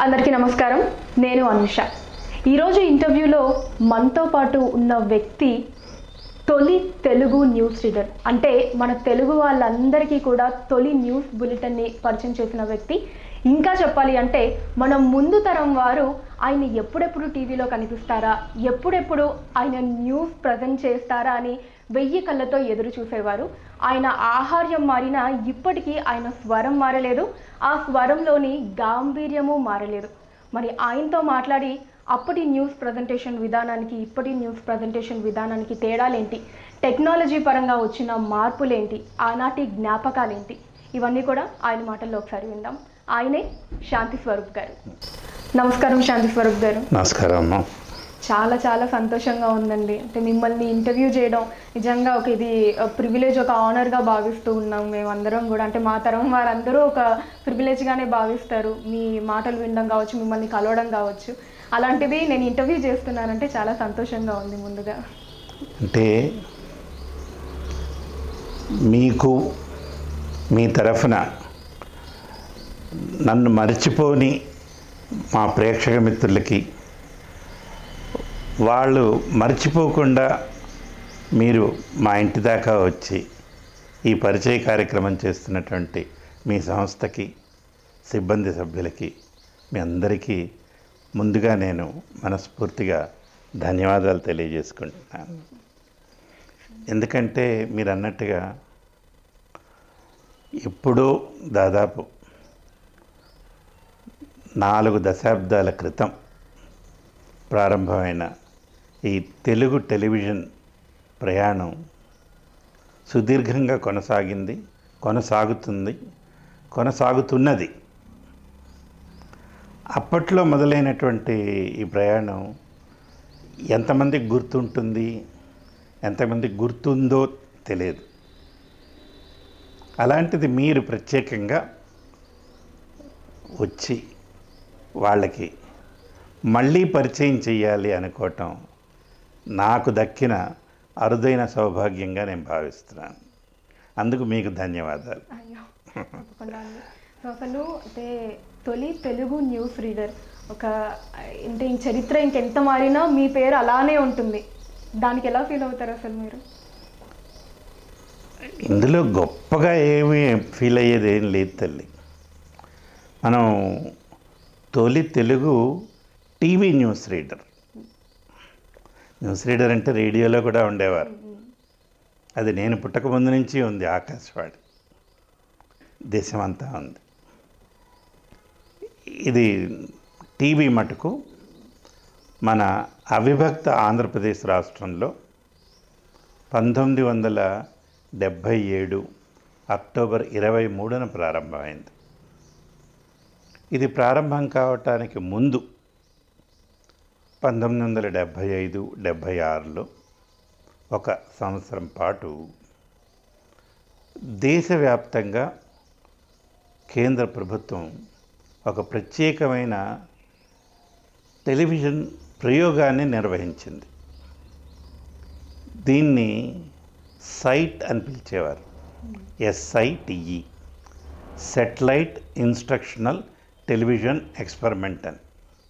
అందరికీ నమస్కారం నేను అనుష ఈరోజు ఇంటర్వ్యూలో మనతో పాటు ఉన్న వ్యక్తి తొలి తెలుగు న్యూస్ రీడర్ అంటే మన తెలుగు వాళ్ళందరికీ కూడా తొలి న్యూస్ బులెటిన్ని పరిచయం చేసిన వ్యక్తి ఇంకా చెప్పాలి అంటే మనం ముందు తరం వారు ఆయన ఎప్పుడెప్పుడు టీవీలో కనిపిస్తారా ఎప్పుడెప్పుడు ఆయన న్యూస్ ప్రజెంట్ చేస్తారా అని వెయ్యి కళ్ళతో ఎదురు చూసేవారు ఆయన ఆహార్యం మారినా ఇప్పటికీ ఆయన స్వరం మారలేదు ఆ స్వరంలోని గాంభీర్యము మారలేదు మరి ఆయనతో మాట్లాడి అప్పటి న్యూస్ ప్రజెంటేషన్ విధానానికి ఇప్పటి న్యూస్ ప్రజెంటేషన్ విధానానికి తేడాలేంటి టెక్నాలజీ పరంగా వచ్చిన మార్పులేంటి ఆనాటి జ్ఞాపకాలేంటి ఇవన్నీ కూడా ఆయన మాటల్లో ఒకసారి విందాం ఆయనే శాంతి స్వరూప్ గారు నమస్కారం శాంతి స్వరూప్ గారు నమస్కారం అమ్మ చాలా చాలా సంతోషంగా ఉందండి అంటే మిమ్మల్ని ఇంటర్వ్యూ చేయడం నిజంగా ఒక ఇది ప్రివిలేజ్ ఒక ఆనర్గా భావిస్తూ ఉన్నాం మేమందరం కూడా అంటే మా తరం వారందరూ ఒక ప్రివిలేజ్గానే భావిస్తారు మీ మాటలు వినడం కావచ్చు మిమ్మల్ని కలవడం కావచ్చు అలాంటిది నేను ఇంటర్వ్యూ చేస్తున్నానంటే చాలా సంతోషంగా ఉంది ముందుగా అంటే మీకు మీ తరఫున నన్ను మర్చిపోని మా ప్రేక్షక మిత్రులకి వాళ్ళు మర్చిపోకుండా మీరు మా ఇంటి దాకా వచ్చి ఈ పరిచయ కార్యక్రమం చేస్తున్నటువంటి మీ సంస్థకి సిబ్బంది సభ్యులకి మీ అందరికీ ముందుగా నేను మనస్ఫూర్తిగా ధన్యవాదాలు తెలియజేసుకుంటున్నాను ఎందుకంటే మీరు అన్నట్టుగా ఎప్పుడో దాదాపు నాలుగు దశాబ్దాల క్రితం ప్రారంభమైన ఈ తెలుగు టెలివిజన్ ప్రయాణం సుదీర్ఘంగా కొనసాగింది కొనసాగుతుంది కొనసాగుతున్నది అప్పట్లో మొదలైనటువంటి ఈ ప్రయాణం ఎంతమందికి గుర్తుంటుంది ఎంతమందికి గుర్తుందో తెలియదు అలాంటిది మీరు ప్రత్యేకంగా వచ్చి వాళ్ళకి మళ్ళీ పరిచయం చేయాలి అనుకోవటం నాకు దక్కిన అరుదైన సౌభాగ్యంగా నేను భావిస్తున్నాను అందుకు మీకు ధన్యవాదాలు అయ్యో తప్పకుండా అండి సో అసలు అంటే తొలి తెలుగు న్యూస్ రీడర్ ఒక అంటే ఈ చరిత్ర ఇంకెంత మారినా మీ పేరు అలానే ఉంటుంది దానికి ఎలా ఫీల్ అవుతారు అసలు మీరు ఇందులో గొప్పగా ఏమీ ఫీల్ అయ్యేది ఏం లేదు తల్లి మనం తొలి Telugu TV news reader news reader అంటే రేడియోలో కూడా ఉండేవారు అది నేను పుట్టక ముందు నుంచి ఉంది ఆకాశవాణి దేశమంతా ఉంది ఇది టీవీ మటుకు మన అవిభక్త ఆంధ్రప్రదేశ్ రాష్ట్రంలో పంతొమ్మిది వందల డెబ్భై ఏడు అక్టోబర్ ఇరవై మూడున ప్రారంభమైంది ఇది ప్రారంభం కావటానికి ముందు పంతొమ్మిది వందల డెబ్భై ఐదు డెబ్భై ఆరులో ఒక సంవత్సరం పాటు దేశవ్యాప్తంగా కేంద్ర ప్రభుత్వం ఒక ప్రత్యేకమైన టెలివిజన్ ప్రయోగాన్ని నిర్వహించింది దీన్ని సైట్ అని పిలిచేవారు SITE satellite instructional television experiment అని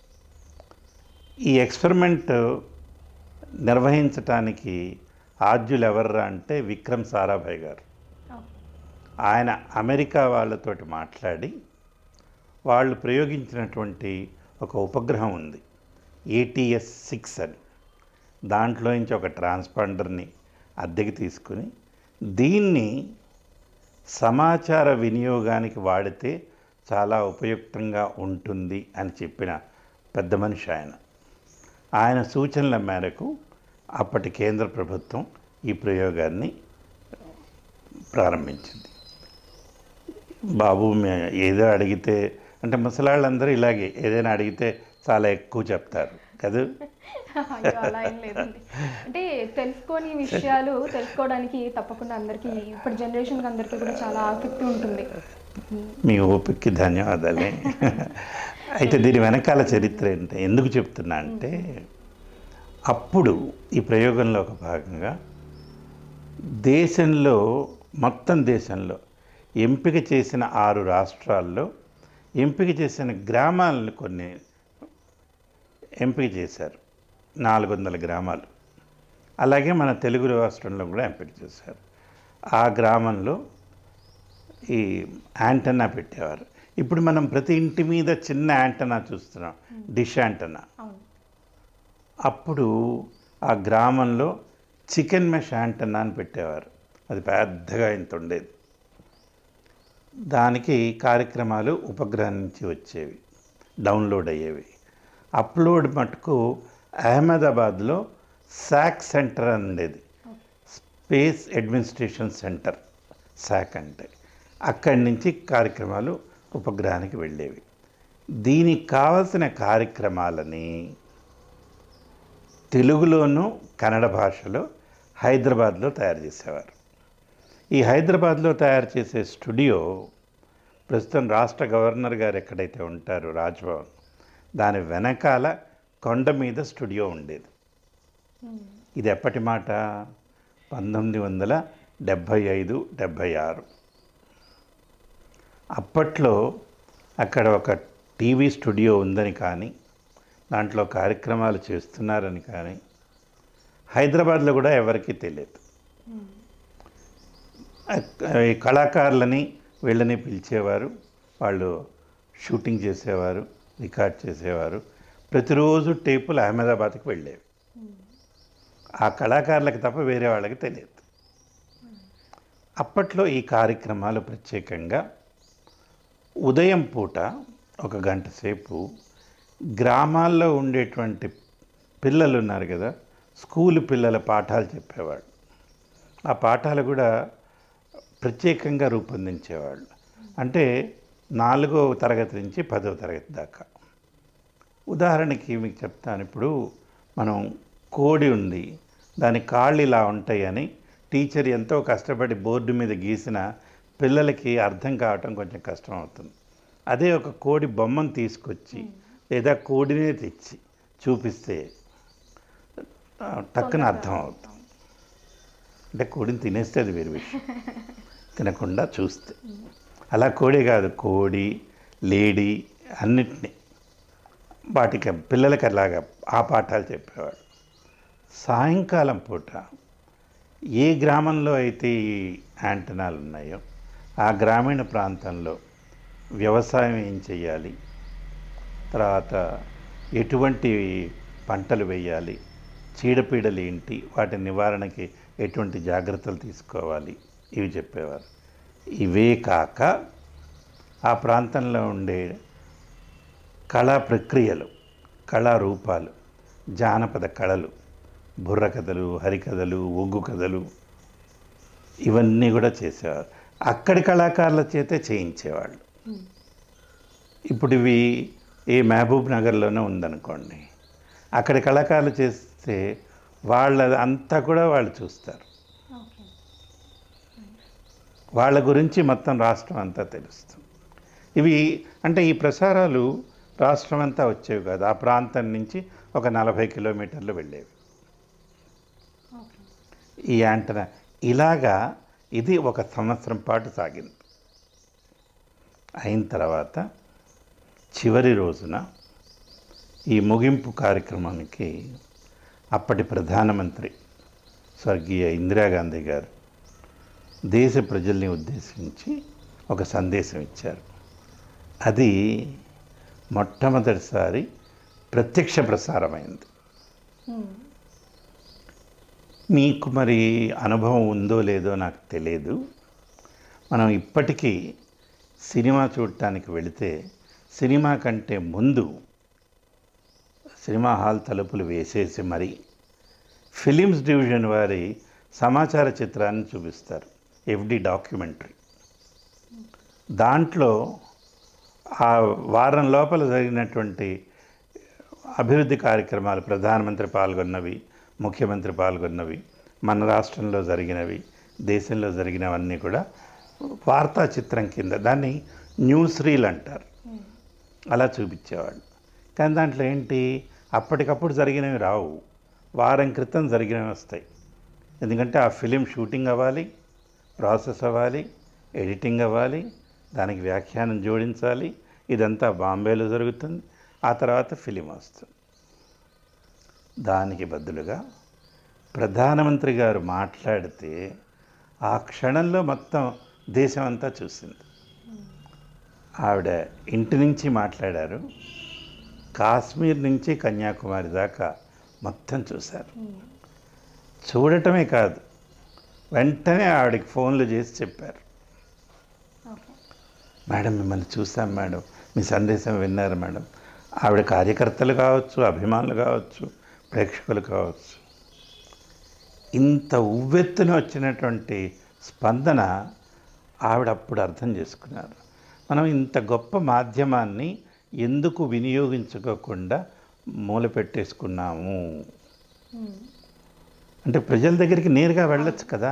ఈ ఎక్స్పెరిమెంట్ నిర్వహించటానికి ఆద్యులు ఎవర్రా అంటే విక్రమ్ సారాభాయ్ గారు ఆయన అమెరికా వాళ్ళతోటి మాట్లాడి వాళ్ళు ప్రయోగించినటువంటి ఒక ఉపగ్రహం ఉంది ఏటీఎస్ సిక్స్ అని దాంట్లో నుంచి ఒక ట్రాన్స్పాండర్ని అద్దెకి తీసుకుని దీన్ని సమాచార వినియోగానికి వాడితే చాలా ఉపయుక్తంగా ఉంటుంది అని చెప్పిన పెద్ద మనిషి ఆయన ఆయన సూచనల మేరకు అప్పటి కేంద్ర ప్రభుత్వం ఈ ప్రయోగాన్ని ప్రారంభించింది బాబు మే- ఏదో అడిగితే అంటే ముసలాళ్ళందరూ ఇలాగే ఏదైనా అడిగితే చాలా ఎక్కువ చెప్తారు కదా అయ్యో అలా ఏం లేదండి అంటే తెలుసుకోని విషయాలు తెలుసుకోవడానికి తప్పకుండా అందరికీ ఇప్పటి జనరేషన్కి అందరికీ కూడా చాలా ఆసక్తి ఉంటుంది మీ ఓపికకి ధన్యవాదాలే అయితే దీని వెనకాల చరిత్ర ఏంటి ఎందుకు చెప్తున్నా అంటే అప్పుడు ఈ ప్రయోగంలో ఒక భాగంగా దేశంలో మొత్తం దేశంలో ఎంపిక చేసిన ఆరు రాష్ట్రాల్లో ఎంపిక చేసిన గ్రామాలను కొన్ని ఎంపిక చేశారు నాలుగు వందల గ్రామాలు అలాగే మన తెలుగు రాష్ట్రంలో కూడా ఎంపిక చేశారు ఆ గ్రామంలో ఈ యాంటనా పెట్టేవారు ఇప్పుడు మనం ప్రతి ఇంటి మీద చిన్న యాంటనా చూస్తున్నాం డిష్ యాంటనా అవును అప్పుడు ఆ గ్రామంలో చికెన్ మెష్ యాంటన్నా అని పెట్టేవారు అది పెద్దగా ఇంత ఉండేది దానికి కార్యక్రమాలు ఉపగ్రహం నుంచి వచ్చేవి డౌన్లోడ్ అయ్యేవి అప్లోడ్ మటుకు అహ్మదాబాద్లో శాక్ సెంటర్ అని ఉండేది స్పేస్ అడ్మినిస్ట్రేషన్ సెంటర్ శాక్ అంటే అక్కడి నుంచి కార్యక్రమాలు ఉపగ్రహానికి వెళ్ళేవి దీనికి కావలసిన కార్యక్రమాలని తెలుగులోను కన్నడ భాషలో హైదరాబాద్లో తయారు చేసేవారు ఈ హైదరాబాద్లో తయారు చేసే స్టూడియో ప్రస్తుతం రాష్ట్ర గవర్నర్ గారు ఎక్కడైతే ఉంటారో రాజ్భవన్ దాని వెనకాల కొండ మీద స్టూడియో ఉండేది ఇది ఎప్పటి మాట పంతొమ్మిది వందల డెబ్భై ఐదు డెబ్భై ఆరు అప్పట్లో అక్కడ ఒక టీవీ స్టూడియో ఉందని కానీ దాంట్లో కార్యక్రమాలు చేస్తున్నారని కానీ హైదరాబాద్లో కూడా ఎవరికీ తెలియదు అక్- ఈ కళాకారులని వీళ్ళని పిలిచేవారు వాళ్ళు షూటింగ్ చేసేవారు రికార్డ్ చేసేవారు ప్రతిరోజు టేపులు అహ్మదాబాద్కి వెళ్ళేవి ఆ కళాకారులకు తప్ప వేరే వాళ్ళకి తెలియదు అప్పట్లో ఈ కార్యక్రమాలు ప్రత్యేకంగా ఉదయం పూట ఒక గంట సేపు గ్రామాల్లో ఉండేటువంటి పిల్లలు ఉన్నారు కదా స్కూల్ పిల్లల పాఠాలు చెప్పేవాళ్ళు ఆ పాఠాలు కూడా ప్రత్యేకంగా రూపొందించేవాళ్ళు అంటే నాలుగో తరగతి నుంచి పదవ తరగతి దాకా ఉదాహరణకి మీకు చెప్తాను ఇప్పుడు మనం కోడి ఉంది దాని కాళ్ళు ఇలా ఉంటాయని టీచర్ ఎంతో కష్టపడి బోర్డు మీద గీసిన పిల్లలకి అర్థం కావటం కొంచెం కష్టం అవుతుంది అదే ఒక కోడి బొమ్మను తీసుకొచ్చి లేదా కోడినే తెచ్చి చూపిస్తే ఆ, టక్కున అర్థం అవుతుంది అంటే కోడిని తినేస్తే అది వేరు విషయం తినకుండా చూస్తే అలా కోడి కాదు కోడి లేడీ అన్నిటినీ వాటికి పిల్లలకి అలాగా ఆ పాఠాలు చెప్పేవాడు సాయంకాలం పూట ఏ గ్రామంలో అయితే ఈ యాంటనాలు ఉన్నాయో ఆ గ్రామీణ ప్రాంతంలో వ్యవసాయం ఏం చేయాలి తర్వాత ఎటువంటి పంటలు వేయాలి చీడపీడలు ఏంటి వాటి నివారణకి ఎటువంటి జాగ్రత్తలు తీసుకోవాలి ఇవి చెప్పేవారు ఇవే కాక ఆ ప్రాంతంలో ఉండే కళా ప్రక్రియలు కళారూపాలు జానపద కళలు బుర్ర కథలు హరికథలు ఒగ్గు కథలు ఇవన్నీ కూడా చేసేవారు అక్కడి కళాకారుల చేతే చేయించేవాళ్ళు ఇప్పుడు ఇవి ఏ మహబూబ్ నగర్లోనే ఉందనుకోండి అక్కడి కళాకారులు చేస్తే వాళ్ళ అంతా కూడా వాళ్ళు చూస్తారు ఓకే వాళ్ళ గురించి మొత్తం రాష్ట్రం అంతా తెలుస్తుంది ఇవి అంటే ఈ ప్రసారాలు రాష్ట్రం అంతా వచ్చేవి కాదు ఆ ప్రాంతం నుంచి ఒక నలభై కిలోమీటర్లు వెళ్ళేవి ఓకే ఈ యాంటనా ఇలాగా ఇది ఒక సంవత్సరం పాటు సాగింది అయిన తర్వాత చివరి రోజున ఈ ముగింపు కార్యక్రమానికి అప్పటి ప్రధానమంత్రి స్వర్గీయ ఇందిరాగాంధీ గారు దేశ ప్రజల్ని ఉద్దేశించి ఒక సందేశం ఇచ్చారు అది మొట్టమొదటిసారి ప్రత్యక్ష ప్రసారమైంది మీకు మరి అనుభవం ఉందో లేదో నాకు తెలియదు మనం ఇప్పటికీ సినిమా చూడటానికి వెళితే సినిమా కంటే ముందు సినిమా హాల్ తలుపులు వేసేసి మరి ఫిలిమ్స్ డివిజన్ వారి సమాచార చిత్రాన్ని చూపిస్తారు ఎఫ్డి డాక్యుమెంటరీ దాంట్లో ఆ వారం లోపల జరిగినటువంటి అభివృద్ధి కార్యక్రమాలు ప్రధానమంత్రి పాల్గొన్నవి ముఖ్యమంత్రి పాల్గొన్నవి మన రాష్ట్రంలో జరిగినవి దేశంలో జరిగినవన్నీ కూడా వార్తా చిత్రం కింద దాన్ని న్యూస్ రీల్ అంటారు అలా చూపించేవాళ్ళు కానీ దాంట్లో ఏంటి అప్పటికప్పుడు జరిగినవి రావు వారం క్రితం జరిగినవి వస్తాయి ఎందుకంటే ఆ ఫిలిం షూటింగ్ అవ్వాలి ప్రాసెస్ అవ్వాలి ఎడిటింగ్ అవ్వాలి దానికి వ్యాఖ్యానం జోడించాలి ఇదంతా బాంబేలో జరుగుతుంది ఆ తర్వాత ఫిలిం వస్తుంది దానికి బదులుగా ప్రధానమంత్రి గారు మాట్లాడితే ఆ క్షణంలో మొత్తం దేశం అంతా చూసింది ఆవిడ ఇంటి నుంచి మాట్లాడారు కాశ్మీర్ నుంచి కన్యాకుమారి దాకా మొత్తం చూశారు చూడటమే కాదు వెంటనే ఆవిడకి ఫోన్లు చేసి చెప్పారు ఓకే మేడం మిమ్మల్ని చూసాం మేడం మీ సందేశం విన్నారు మేడం ఆవిడ కార్యకర్తలు కావచ్చు అభిమానులు కావచ్చు ప్రేక్షకులు కావచ్చు ఇంత ఉవ్వెత్తున వచ్చినటువంటి స్పందన ఆవిడ అప్పుడు అర్థం చేసుకున్నారు మనం ఇంత గొప్ప మాధ్యమాన్ని ఎందుకు వినియోగించుకోకుండా మూల పెట్టేసుకున్నాము అంటే ప్రజల దగ్గరికి నేరుగా వెళ్ళొచ్చు కదా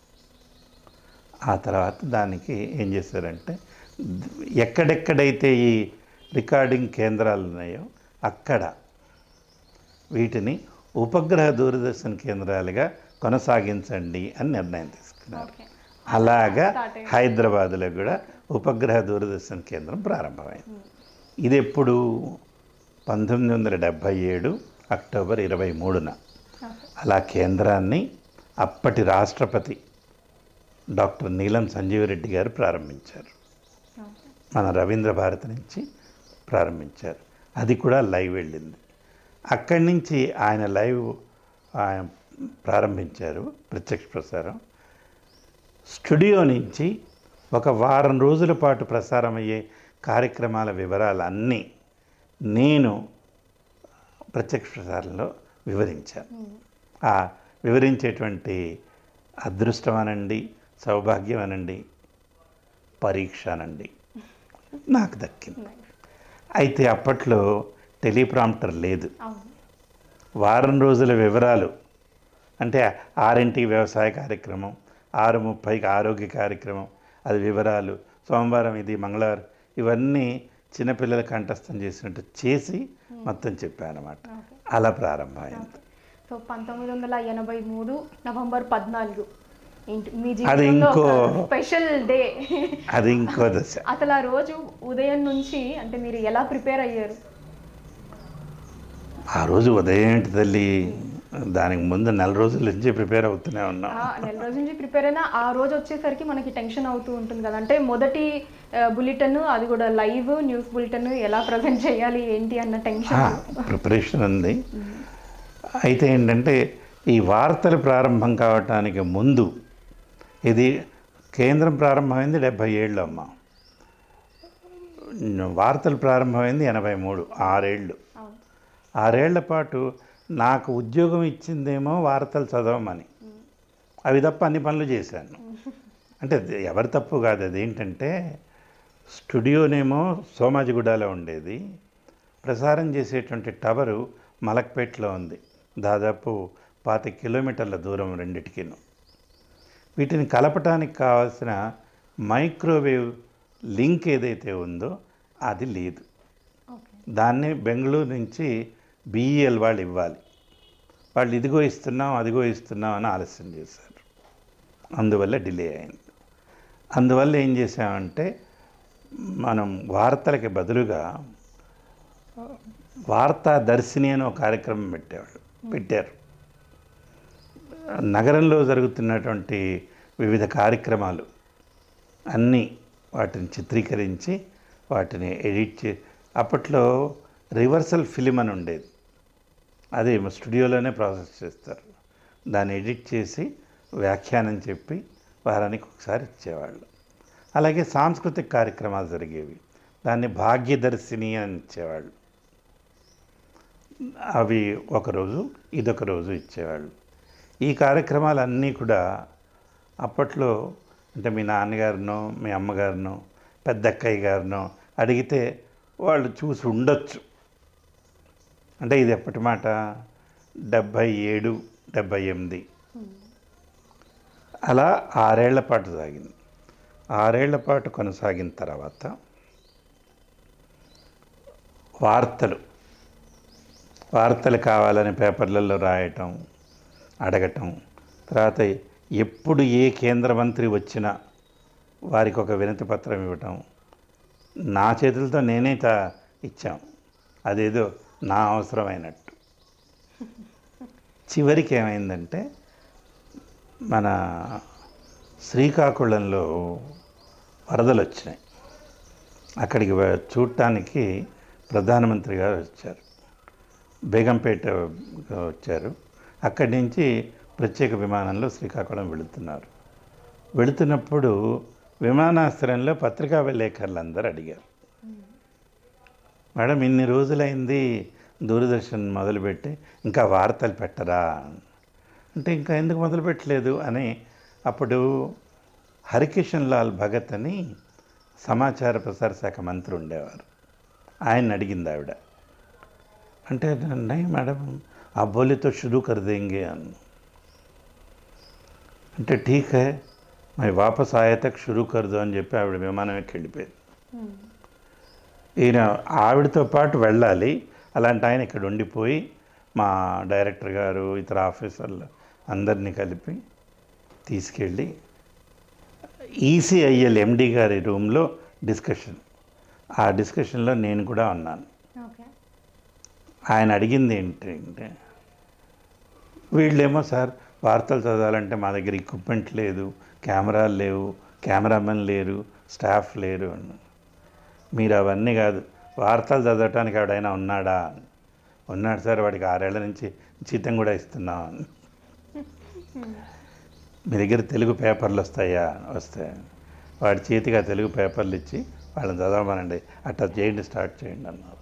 ఆ తర్వాత దానికి ఏం చేశారంటే ఎక్కడెక్కడైతే ఈ రికార్డింగ్ కేంద్రాలు ఉన్నాయో అక్కడ వీటిని ఉపగ్రహ దూరదర్శన్ కేంద్రాలుగా కొనసాగించండి అని నిర్ణయం తీసుకున్నారు ఓకే అలాగా Start అయింది. హైదరాబాద్లో కూడా ఉపగ్రహ దూరదర్శన్ కేంద్రం ప్రారంభమైంది ఇది ఎప్పుడు పంతొమ్మిది వందల డెబ్భై ఏడు అక్టోబర్ ఇరవై మూడున ఓకే అలా కేంద్రాన్ని అప్పటి రాష్ట్రపతి డాక్టర్ నీలం సంజీవరెడ్డి గారు ప్రారంభించారు ఓకే మన రవీంద్ర భారతి నుంచి ప్రారంభించారు అది కూడా లైవ్ వెళ్ళింది అక్కడి నుంచి ఆయన లైవ్ ఆయన ప్రారంభించారు ప్రత్యక్ష ప్రసారం స్టూడియో నుంచి ఒక వారం రోజుల పాటు ప్రసారం అయ్యే కార్యక్రమాల వివరాలన్నీ నేను ప్రత్యక్ష ప్రసారంలో వివరించాను ఆ వివరించేటువంటి అదృష్టం అనండి సౌభాగ్యం అనండి పరీక్ష అనండి నాకు దక్కింది అయితే అప్పట్లో టెలిప్రాంప్టర్ లేదు అవును వారం రోజుల వివరాలు అంటే ఆరింటికి వ్యవసాయ కార్యక్రమం ఆరు ముప్పైకి ఆరోగ్య కార్యక్రమం అది వివరాలు సోమవారం ఇది మంగళవారం ఇవన్నీ చిన్నపిల్లల కంఠస్థం చేసినట్టు చేసి మొత్తం చెప్పాను అనమాట ఓకే అలా ప్రారంభమైంది సో పంతొమ్మిది వందల ఎనభై మూడు నవంబర్ పద్నాలుగు ఏంటి మీ అది జీవితంలో ఇంకో- స్పెషల్ డే అది ఇంకో దశ అసలు ఆ రోజు ఉదయం నుంచి అంటే మీరు ఎలా ప్రిపేర్ అయ్యారు ఆ రోజు ఉదయం ఏంటి తల్లి దానికి ముందు నెల రోజుల నుంచి ప్రిపేర్ అవుతూనే ఉన్నాం ఆ, నెల రోజు నుంచి ప్రిపేర్ అయినా ఆ రోజు వచ్చేసరికి మనకి టెన్షన్ అవుతూ ఉంటుంది కదా అంటే మొదటి బులెటిన్ అది కూడా లైవ్ న్యూస్ బులెటిన్ ఎలా ప్రజెంట్ చేయాలి ఏంటి అన్న టెన్షన్ ప్రిపరేషన్ ఉంది అయితే ఏంటంటే ఈ వార్తలు ప్రారంభం కావటానికి ముందు ఇది కేంద్రం ప్రారంభమైంది డెబ్భై ఏళ్ళు అమ్మ వార్తలు ప్రారంభమైంది ఎనభై మూడు ఆరేళ్ళు అవును ఆరేళ్ల పాటు నాకు ఉద్యోగం ఇచ్చిందేమో వార్తలు చదవమని అవి తప్ప అన్ని పనులు చేశాను అంటే అది ఎవరి తప్పు కాదు అది ఏంటంటే స్టూడియోనేమో సోమాజిగూడలో ఉండేది ప్రసారం చేసేటువంటి టవరు మలక్పేట్లో ఉంది దాదాపు పాతి కిలోమీటర్ల దూరం రెండిటికిను వీటిని కలపటానికి కావాల్సిన మైక్రోవేవ్ లింక్ ఏదైతే ఉందో అది లేదు ఓకే దాన్ని బెంగళూరు నుంచి బీఈఎల్ వాళ్ళు ఇవ్వాలి వాళ్ళు ఇదిగో ఇస్తున్నాం అదిగో ఇస్తున్నాం అని ఆలస్యం చేశారు అందువల్ల డిలే అయింది అందువల్ల ఏం చేసామంటే మనం వార్తలకి బదులుగా వార్తా దర్శిని అని ఒక కార్యక్రమం పెట్టేవాళ్ళు పెట్టారు నగరంలో జరుగుతున్నటువంటి వివిధ కార్యక్రమాలు అన్నీ వాటిని చిత్రీకరించి వాటిని ఎడిట్ చే అప్పట్లో రివర్సల్ ఫిలిం అని ఉండేది అది స్టూడియోలోనే ప్రాసెస్ చేస్తారు దాన్ని ఎడిట్ చేసి వ్యాఖ్యానం చెప్పి వారానికి ఒకసారి ఇచ్చేవాళ్ళు అలాగే సాంస్కృతిక కార్యక్రమాలు జరిగేవి దాన్ని భాగ్యదర్శిని అని ఇచ్చేవాళ్ళు అవి ఒకరోజు ఇదొక రోజు ఇచ్చేవాళ్ళు ఈ కార్యక్రమాలన్నీ కూడా అప్పట్లో అంటే మీ నాన్నగారినో మీ అమ్మగారినో పెద్దక్కయ్య గారినో అడిగితే వాళ్ళు చూసి ఉండొచ్చు అంటే ఇది ఎప్పటి మాట డెబ్భై ఏడు డెబ్భై ఎనిమిది అలా ఆరేళ్ల పాటు సాగింది ఆరేళ్ల పాటు కొనసాగిన తర్వాత వార్తలు వార్తలు కావాలని పేపర్లలో రాయటం అడగటం తర్వాత ఎప్పుడు ఏ కేంద్ర మంత్రి వచ్చినా వారికి ఒక వినతి పత్రం ఇవ్వటం నా చేతులతో నేనే తా ఇచ్చాం అదేదో నా అవసరమైనట్టు చివరికి ఏమైందంటే మన శ్రీకాకుళంలో వరదలు వచ్చినాయి అక్కడికి వె- చూడటానికి ప్రధానమంత్రి గారు వచ్చారు బేగంపేట వచ్చారు అక్కడి నుంచి ప్రత్యేక విమానంలో శ్రీకాకుళం వెళుతున్నారు వెళుతున్నప్పుడు విమానాశ్రయంలో పత్రికా విలేకరులు అందరూ అడిగారు మేడం ఇన్ని రోజులైంది దూరదర్శన్ మొదలుపెట్టి ఇంకా వార్తలు పెట్టరా అంటే ఇంకా ఎందుకు మొదలుపెట్టలేదు అని అప్పుడు హరికిషన్ లాల్ భగత్ అని సమాచార ప్రసార శాఖ మంత్రి ఉండేవారు ఆయన అడిగింది ఆవిడ అంటే नहीं మేడం आप बोले तो शुरू कर देंगे అన్న అంటే ఠీక్ హై మరి వాపస్ ఆయా తక్ షురూ కర్దు అని చెప్పి ఆవిడ విమానం ఎక్కి వెళ్ళిపోయింది ఈయన ఆవిడతో పాటు వెళ్ళాలి అలాంటి ఆయన ఇక్కడ ఉండిపోయి మా డైరెక్టర్ గారు ఇతర ఆఫీసర్లు అందరినీ కలిపి తీసుకెళ్ళి ఈసీఐఎల్ ఎండి గారి రూమ్లో డిస్కషన్ ఆ డిస్కషన్లో నేను కూడా ఉన్నాను ఓకే ఆయన అడిగింది ఏంటంటే వీళ్ళేమో సార్ వార్తలు చదవాలంటే మా దగ్గర ఎక్విప్మెంట్ లేదు కెమెరాలు లేవు కెమెరామెన్ లేరు స్టాఫ్ లేరు అని మీరు అవన్నీ కాదు వార్తలు చదవటానికి ఎవడైనా ఉన్నాడా ఉన్నాడు సార్ వాడికి ఆరేళ్ల నుంచి జీతం కూడా ఇస్తున్నాం అని మీ దగ్గర తెలుగు పేపర్లు వస్తాయా వస్తాయి వాడి చేతికి ఆ తెలుగు పేపర్లు ఇచ్చి వాళ్ళని చదవమనండి అట్లా చేయండి స్టార్ట్ చేయండి అన్నారు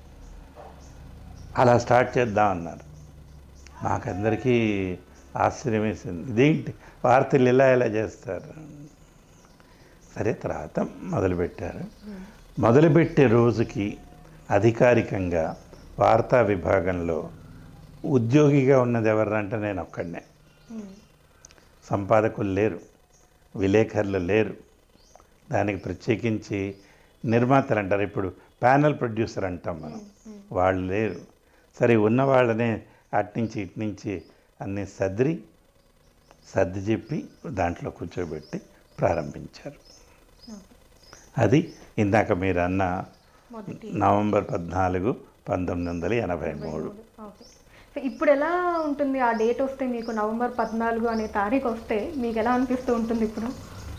అలా స్టార్ట్ చేద్దాం అన్నారు మాకందరికీ ఆశ్చర్యం వేసింది ఇదేంటి వార్తలు ఇలా ఇలా చేస్తారు సరే తర్వాత మొదలుపెట్టారు మొదలుపెట్టే రోజుకి అధికారికంగా వార్తా విభాగంలో ఉద్యోగిగా ఉన్నది ఎవరంటే నేను ఒక్కడనే సంపాదకులు లేరు విలేకరులు లేరు దానికి ప్రత్యేకించి నిర్మాతలు అంటారు ఇప్పుడు ప్యానల్ ప్రొడ్యూసర్ అంటాం మనం వాళ్ళు లేరు సరే ఉన్న వాళ్ళనే అటు నుంచి ఇటు నుంచి అన్నీ సర్దిరి సర్ది చెప్పి దాంట్లో కూర్చోబెట్టి ప్రారంభించారు అది ఇందాక మీరు అన్న మొదటి నవంబర్ పద్నాలుగు పంతొమ్మిది వందల ఎనభై మూడు ఓకే సో ఇప్పుడు ఎలా ఉంటుంది ఆ డేట్ వస్తే మీకు నవంబర్ పద్నాలుగు అనే తారీఖు వస్తే మీకు ఎలా అనిపిస్తూ ఉంటుంది ఇప్పుడు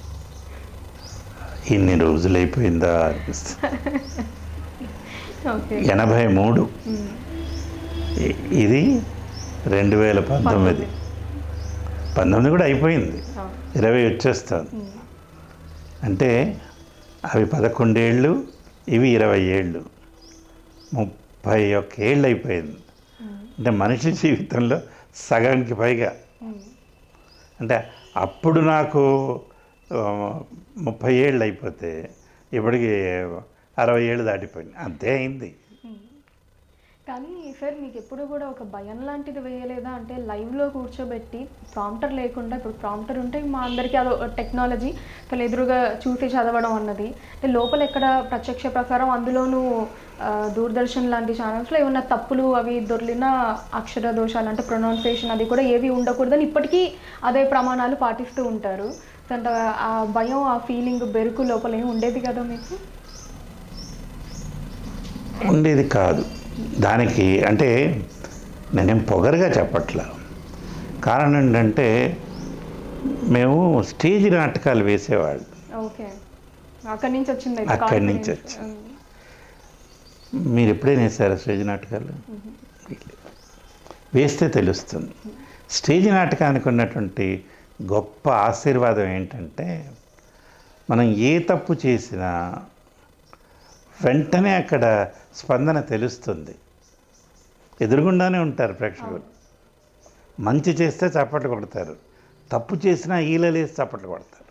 ఇన్ని రోజులు అయిపోయిందా అనిపిస్తుంది ఓకే ఎనభై మూడు ఇ- ఇది రెండు వేల పంతొమ్మిది పంతొమ్మిది కూడా అయిపోయింది ఇరవై వచ్చేస్తుంది అంటే అవి పదకొండేళ్ళు ఇవి ఇరవై ఏళ్ళు ముప్పై ఒక్క ఏళ్ళు అయిపోయింది అంటే మనిషి జీవితంలో సగానికి పైగా అంటే అప్పుడు నాకు ఆ, ముప్పై ఏళ్ళు అయిపోతే ఇప్పటికి అరవై ఏళ్ళు దాటిపోయింది అంతే అయింది కానీ సార్ మీకు ఎప్పుడు కూడా ఒక భయం లాంటిది వేయలేదా అంటే లైవ్లో కూర్చోబెట్టి ప్రాంప్టర్ లేకుండా ఇప్పుడు ప్రాంప్టర్ ఉంటే మా అందరికీ అదో టెక్నాలజీ అసలు ఎదురుగా చూసి చదవడం అన్నది అంటే లోపల ఎక్కడ ప్రత్యక్ష ప్రసారం అందులోనూ ఆ, దూరదర్శన్ లాంటి ఛానల్స్లో ఏమన్నా తప్పులు అవి దొర్లిన అక్షర దోషాలు అంటే ప్రొనౌన్సియేషన్ అది కూడా ఏవి ఉండకూడదని ఇప్పటికీ అదే ప్రమాణాలు పాటిస్తూ ఉంటారు సో అంటే ఆ భయం ఆ ఫీలింగ్ బెరుకు లోపల ఏమి ఉండేది కదా మీకు ఉండేది కాదు దానికి అంటే నేనేం పొగరుగా చెప్పట్లా కారణం ఏంటంటే మేము స్టేజ్ నాటకాలు వేసేవాళ్ళు ఓకే అక్కడి నుంచి వచ్చింది అయితే అక్కడి నుంచి confidence. వచ్చింది. మీరు ఎప్పుడైనా వేసారా స్టేజ్ నాటకాలు వేస్తే తెలుస్తుంది స్టేజ్ నాటకానికి ఉన్నటువంటి గొప్ప ఆశీర్వాదం ఏంటంటే మనం ఏ తప్పు చేసినా వెంటనే అక్కడ స్పందన తెలుస్తుంది ఎదురుగుండానే ఉంటారు ప్రేక్షకులు మంచి చేస్తే చప్పట్లు కొడతారు తప్పు చేసినా ఈలలేసి చప్పట్లు కొడతారు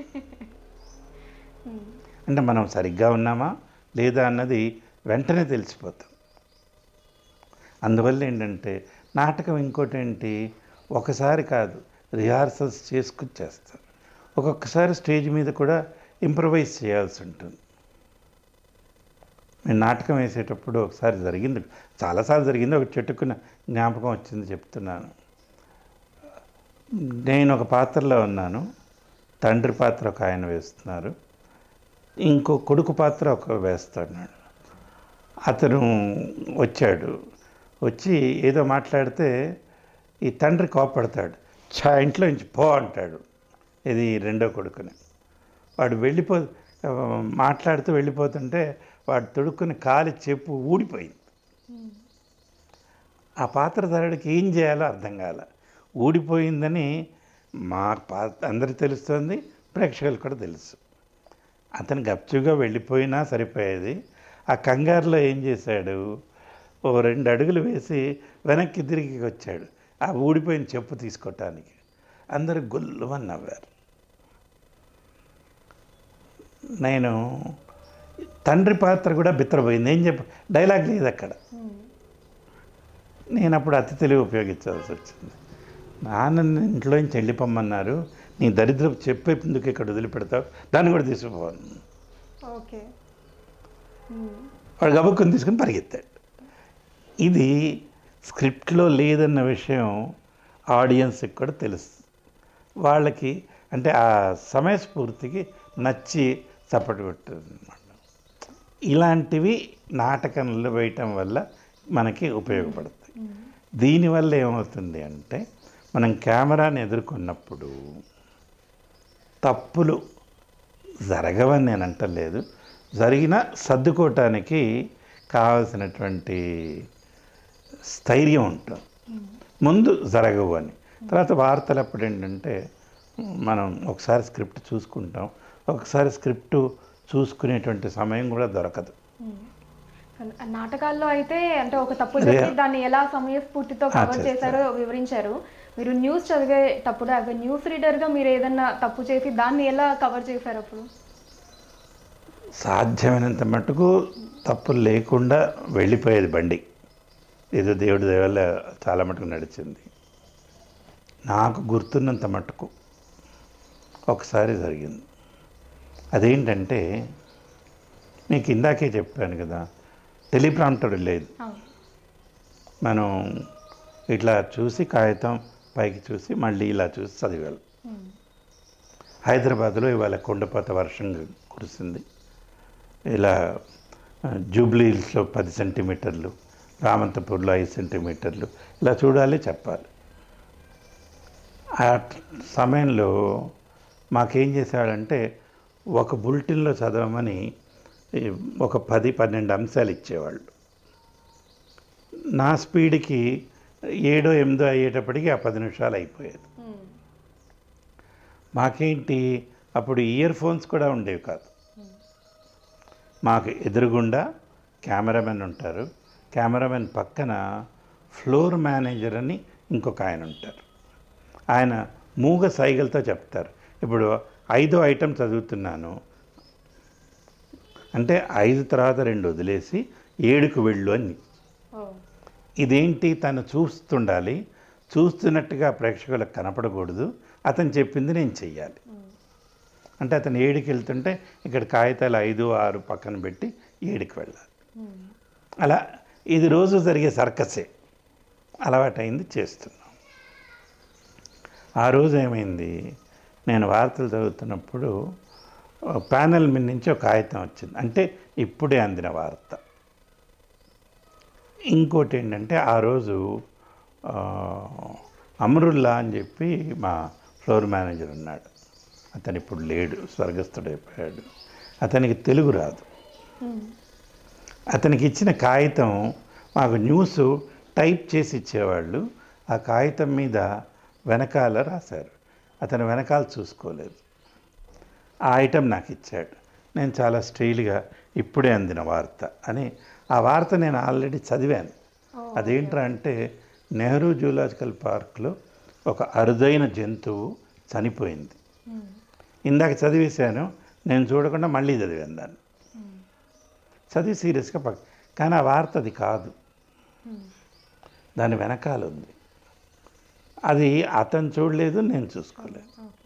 అంటే మనం సరిగ్గా ఉన్నామా లేదా అన్నది వెంటనే తెలిసిపోతుంది అందువల్ల ఏంటంటే నాటకం ఇంకోటి ఏంటి ఒకసారి కాదు రిహార్సల్స్ చేసుకుని చేస్తారు ఒక్కొక్కసారి స్టేజ్ మీద కూడా ఇంప్రవైజ్ చేయాల్సి ఉంటుంది నేను నాటకం వేసేటప్పుడు ఒకసారి జరిగింది చాలాసార్లు జరిగింది ఒక చెట్టుకున్న జ్ఞాపకం వచ్చింది చెప్తున్నాను నేను ఒక పాత్రలో ఉన్నాను తండ్రి పాత్ర ఒక ఆయన వేస్తున్నారు ఇంకో కొడుకు పాత్ర ఒక వేస్తున్నాడు అతను వచ్చాడు వచ్చి ఏదో మాట్లాడితే ఈ తండ్రి కోపడతాడు చా ఇంట్లో నుంచి పో అంటాడు ఇది రెండో కొడుకుని వాడు వెళ్ళిపో మాట్లాడుతూ వెళ్ళిపోతుంటే వాడు తొడుక్కుని కాలి చెప్పు ఊడిపోయింది ఆ పాత్రధారుడికి ఏం చేయాలో అర్థం కాల ఊడిపోయిందని మా పా అందరికి తెలుస్తుంది ప్రేక్షకులకు కూడా తెలుసు అతను గప్చుగా వెళ్ళిపోయినా సరిపోయేది ఆ కంగారులో ఏం చేశాడు ఓ రెండు అడుగులు వేసి వెనక్కి తిరిగి వచ్చాడు ఆ ఊడిపోయిన చెప్పు తీసుకోవటానికి అందరూ గొల్లుమని నవ్వారు నేను తండ్రి పాత్ర కూడా బిత్తరపోయింది ఏం చెప్ప డైలాగ్ లేదు అక్కడ నేను అప్పుడు అతి తెలివి ఉపయోగించాల్సి వచ్చింది నాన్న ఇంట్లో నుంచి వెళ్ళిపోమన్నారు నీ దరిద్రపు చెప్పేందుకు ఇక్కడ వదిలిపెడతావు దాన్ని కూడా తీసుకుపోను ఓకే వాడు గబుక్కుని తీసుకుని పరిగెత్తాడు ఇది స్క్రిప్ట్లో లేదన్న విషయం ఆడియన్స్కి కూడా తెలుసు వాళ్ళకి అంటే ఆ సమయస్ఫూర్తికి నచ్చి చప్పటి కొట్టారు అనమాట ఇలాంటివి నాటకంలో వేయటం వల్ల మనకి ఉపయోగపడతాయి దీనివల్ల ఏమవుతుంది అంటే మనం కెమెరాని ఎదుర్కొన్నప్పుడు తప్పులు జరగవని నేను అంటలేదు జరిగిన సర్దుకోవటానికి కావాల్సినటువంటి స్థైర్యం ఉంటుంది ముందు జరగవు అని తర్వాత వార్తలు అప్పుడు ఏంటంటే మనం ఒకసారి స్క్రిప్ట్ చూసుకుంటాం ఒకసారి స్క్రిప్ట్ చూసుకునేటువంటి సమయం కూడా దొరకదు నాటకాల్లో అయితే అంటే ఒక తప్పు అదే. చెప్పి దాన్ని ఎలా సమయస్ఫూర్తితో ఆ, కవర్ చేస్తారు. చేశారో వివరించారు మీరు న్యూస్ చదివేటప్పుడు యాజ్ న్యూస్ రీడర్గా మీరు ఏదన్నా తప్పు చేసి దాన్ని ఎలా కవర్ చేశారు అప్పుడు సాధ్యమైనంత మటుకు తప్పులు లేకుండా వెళ్ళిపోయేది బండి ఏదో దేవుడి దయ వల్ల చాలా మటుకు నడిచింది నాకు గుర్తున్నంత మటుకు ఒకసారి జరిగింది అదేంటంటే మీకు ఇందాకే చెప్పాను కదా టెలిప్రాంప్టర్ లేదు అవును మనం ఇట్లా చూసి కాగితం పైకి చూసి మళ్ళీ ఇలా చూసి చదివాలి ఉమ్. హైదరాబాద్లో ఇవాళ కొండపాత వర్షం కురిసింది ఇలా ఆ, జూబ్లీ హిల్స్లో పది సెంటీమీటర్లు రామంతపూర్లో ఐదు సెంటీమీటర్లు ఇలా చూడాలి చెప్పాలి ఆ సమయంలో మాకేం చేశాడంటే ఒక బులెటిన్లో చదవమని ఈ, ఒక పది పన్నెండు అంశాలు ఇచ్చేవాళ్ళు నా స్పీడ్కి ఏడో ఎనిమిదో అయ్యేటప్పటికి ఆ పది నిమిషాలు అయిపోయేది ఉమ్. మాకేంటి అప్పుడు ఇయర్ ఫోన్స్ కూడా ఉండేవి కాదు మాకు ఎదురుగుండా కెమెరామెన్ ఉంటారు కెమెరామెన్ పక్కన ఫ్లోర్ మేనేజర్ అని ఇంకొక ఆయన ఉంటారు ఆయన మూగ సైగలతో చెప్తారు ఇప్పుడు ఐదో ఐటెం చదువుతున్నాను అంటే ఐదు తర్వాత రెండు వదిలేసి ఏడుకు వెళ్ళు అని ఓ. ఇదేంటి తను చూస్తుండాలి చూస్తున్నట్టుగా ప్రేక్షకులకు కనపడకూడదు అతను చెప్పింది నేను చెయ్యాలి అంటే అతను ఏడుకి వెళ్తుంటే ఇక్కడ కాగితాలు ఐదు ఆరు పక్కన పెట్టి ఏడుకి వెళ్ళాలి ఉమ్. అలా ఇది రోజు జరిగే సర్కసే అలవాటైంది చేస్తున్నాం ఆ రోజు ఏమైంది నేను వార్తలు చదువుతున్నప్పుడు ప్యానెల్ మీద నుంచి ఒక కాగితం వచ్చింది అంటే ఇప్పుడే అందిన వార్త ఇంకోటి ఏంటంటే ఆ రోజు ఆ, అమరుల్లా అని చెప్పి మా ఫ్లోర్ మేనేజర్ ఉన్నాడు అతను ఇప్పుడు లేడు స్వర్గస్థుడైపోయాడు అతనికి తెలుగు రాదు ఉమ్. అతనికి ఇచ్చిన కాగితం మాకు న్యూస్ టైప్ చేసి ఇచ్చేవాళ్ళు ఆ కాగితం మీద వెనకాల రాశారు అతను వెనకాల చూసుకోలేదు ఆ ఐటెం నాకు ఇచ్చాడు నేను చాలా స్టైల్గా ఇప్పుడే అందిన వార్త అని ఆ వార్త నేను ఆల్రెడీ చదివాను ఓ, అదేంట్రా అంటే నెహ్రూ జూలాజికల్ పార్క్లో ఒక అరుదైన జంతువు చనిపోయింది ఉమ్. ఇందాక చదివేశాను నేను చూడకుండా మళ్ళీ చదివాను దాన్ని చదివి సీరియస్గా పక్క కానీ ఆ వార్త అది కాదు ఉమ్. దాని వెనకాల ఉంది అది అతను చూడలేదు నేను చూసుకోలేదు ఓకే.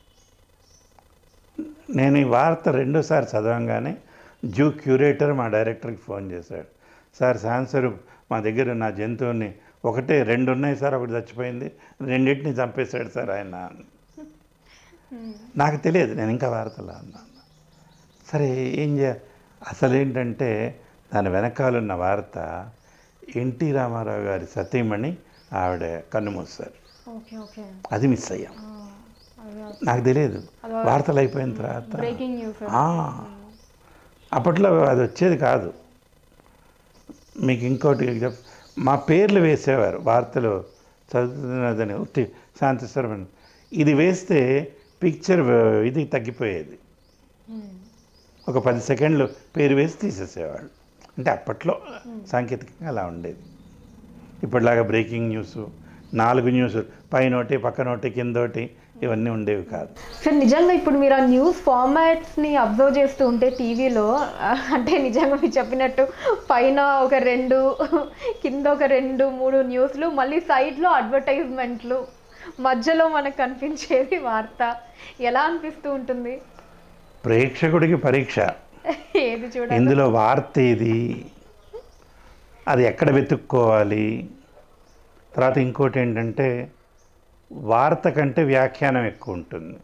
నేను ఈ వార్త రెండోసారి చదవంగానే జూ క్యూరేటర్ మా డైరెక్టర్కి ఫోన్ చేశాడు సార్ సాన్సర్ మా దగ్గర నా జంతువుని ఒకటే రెండు ఉన్నాయి సార్ ఒకటి చచ్చిపోయింది రెండింటిని చంపేశాడు సార్ ఆయన ఉమ్. నాకు తెలియదు నేను ఇంకా వార్తలు అన్నాను సరే ఏం చే అసలు ఏంటంటే దాని వెనకాలన్న వార్త ఎన్టీ రామారావు గారి సతీమణి ఆవిడ కన్నుమూస్తారు ఓకే ఓకే అది మిస్ అయ్యాం నాకు తెలియదు వార్తలు అయిపోయిన తర్వాత బ్రేకింగ్ న్యూస్ ఆ, అప్పట్లో అది వచ్చేది కాదు మీకు ఇంకోటి చెప్ మా పేర్లు వేసేవారు వార్తలు చదువుతున్నదని ఉత్తి శాంతిస్వరం ఇది వేస్తే పిక్చర్ ఇది తగ్గిపోయేది ఒక పది సెకండ్లు పేరు వేసి తీసేసేవాళ్ళు అంటే అప్పట్లో సాంకేతికంగా అలా ఉండేది ఇప్పటిలాగా బ్రేకింగ్ న్యూస్ నాలుగు న్యూస్ పైనోటి పక్కనోటి కిందోటి ఇవన్నీ ఉండేవి కాదు సార్ నిజంగా ఇప్పుడు మీరు ఆ న్యూస్ ఫార్మాట్స్ని అబ్జర్వ్ చేస్తూ ఉంటే టీవీలో అంటే నిజంగా మీరు చెప్పినట్టు పైన ఒక రెండు కింద ఒక రెండు మూడు న్యూస్లు మళ్ళీ సైడ్లో అడ్వర్టైజ్మెంట్లు మధ్యలో మనకు కనిపించేది వార్త ఎలా అనిపిస్తూ ఉంటుంది ప్రేక్షకుడికి పరీక్ష ఏది చూడాలి ఇందులో వార్త ఏది అది ఎక్కడ వెతుక్కోవాలి తర్వాత ఇంకోటి ఏంటంటే వార్త కంటే వ్యాఖ్యానం ఎక్కువ ఉంటుంది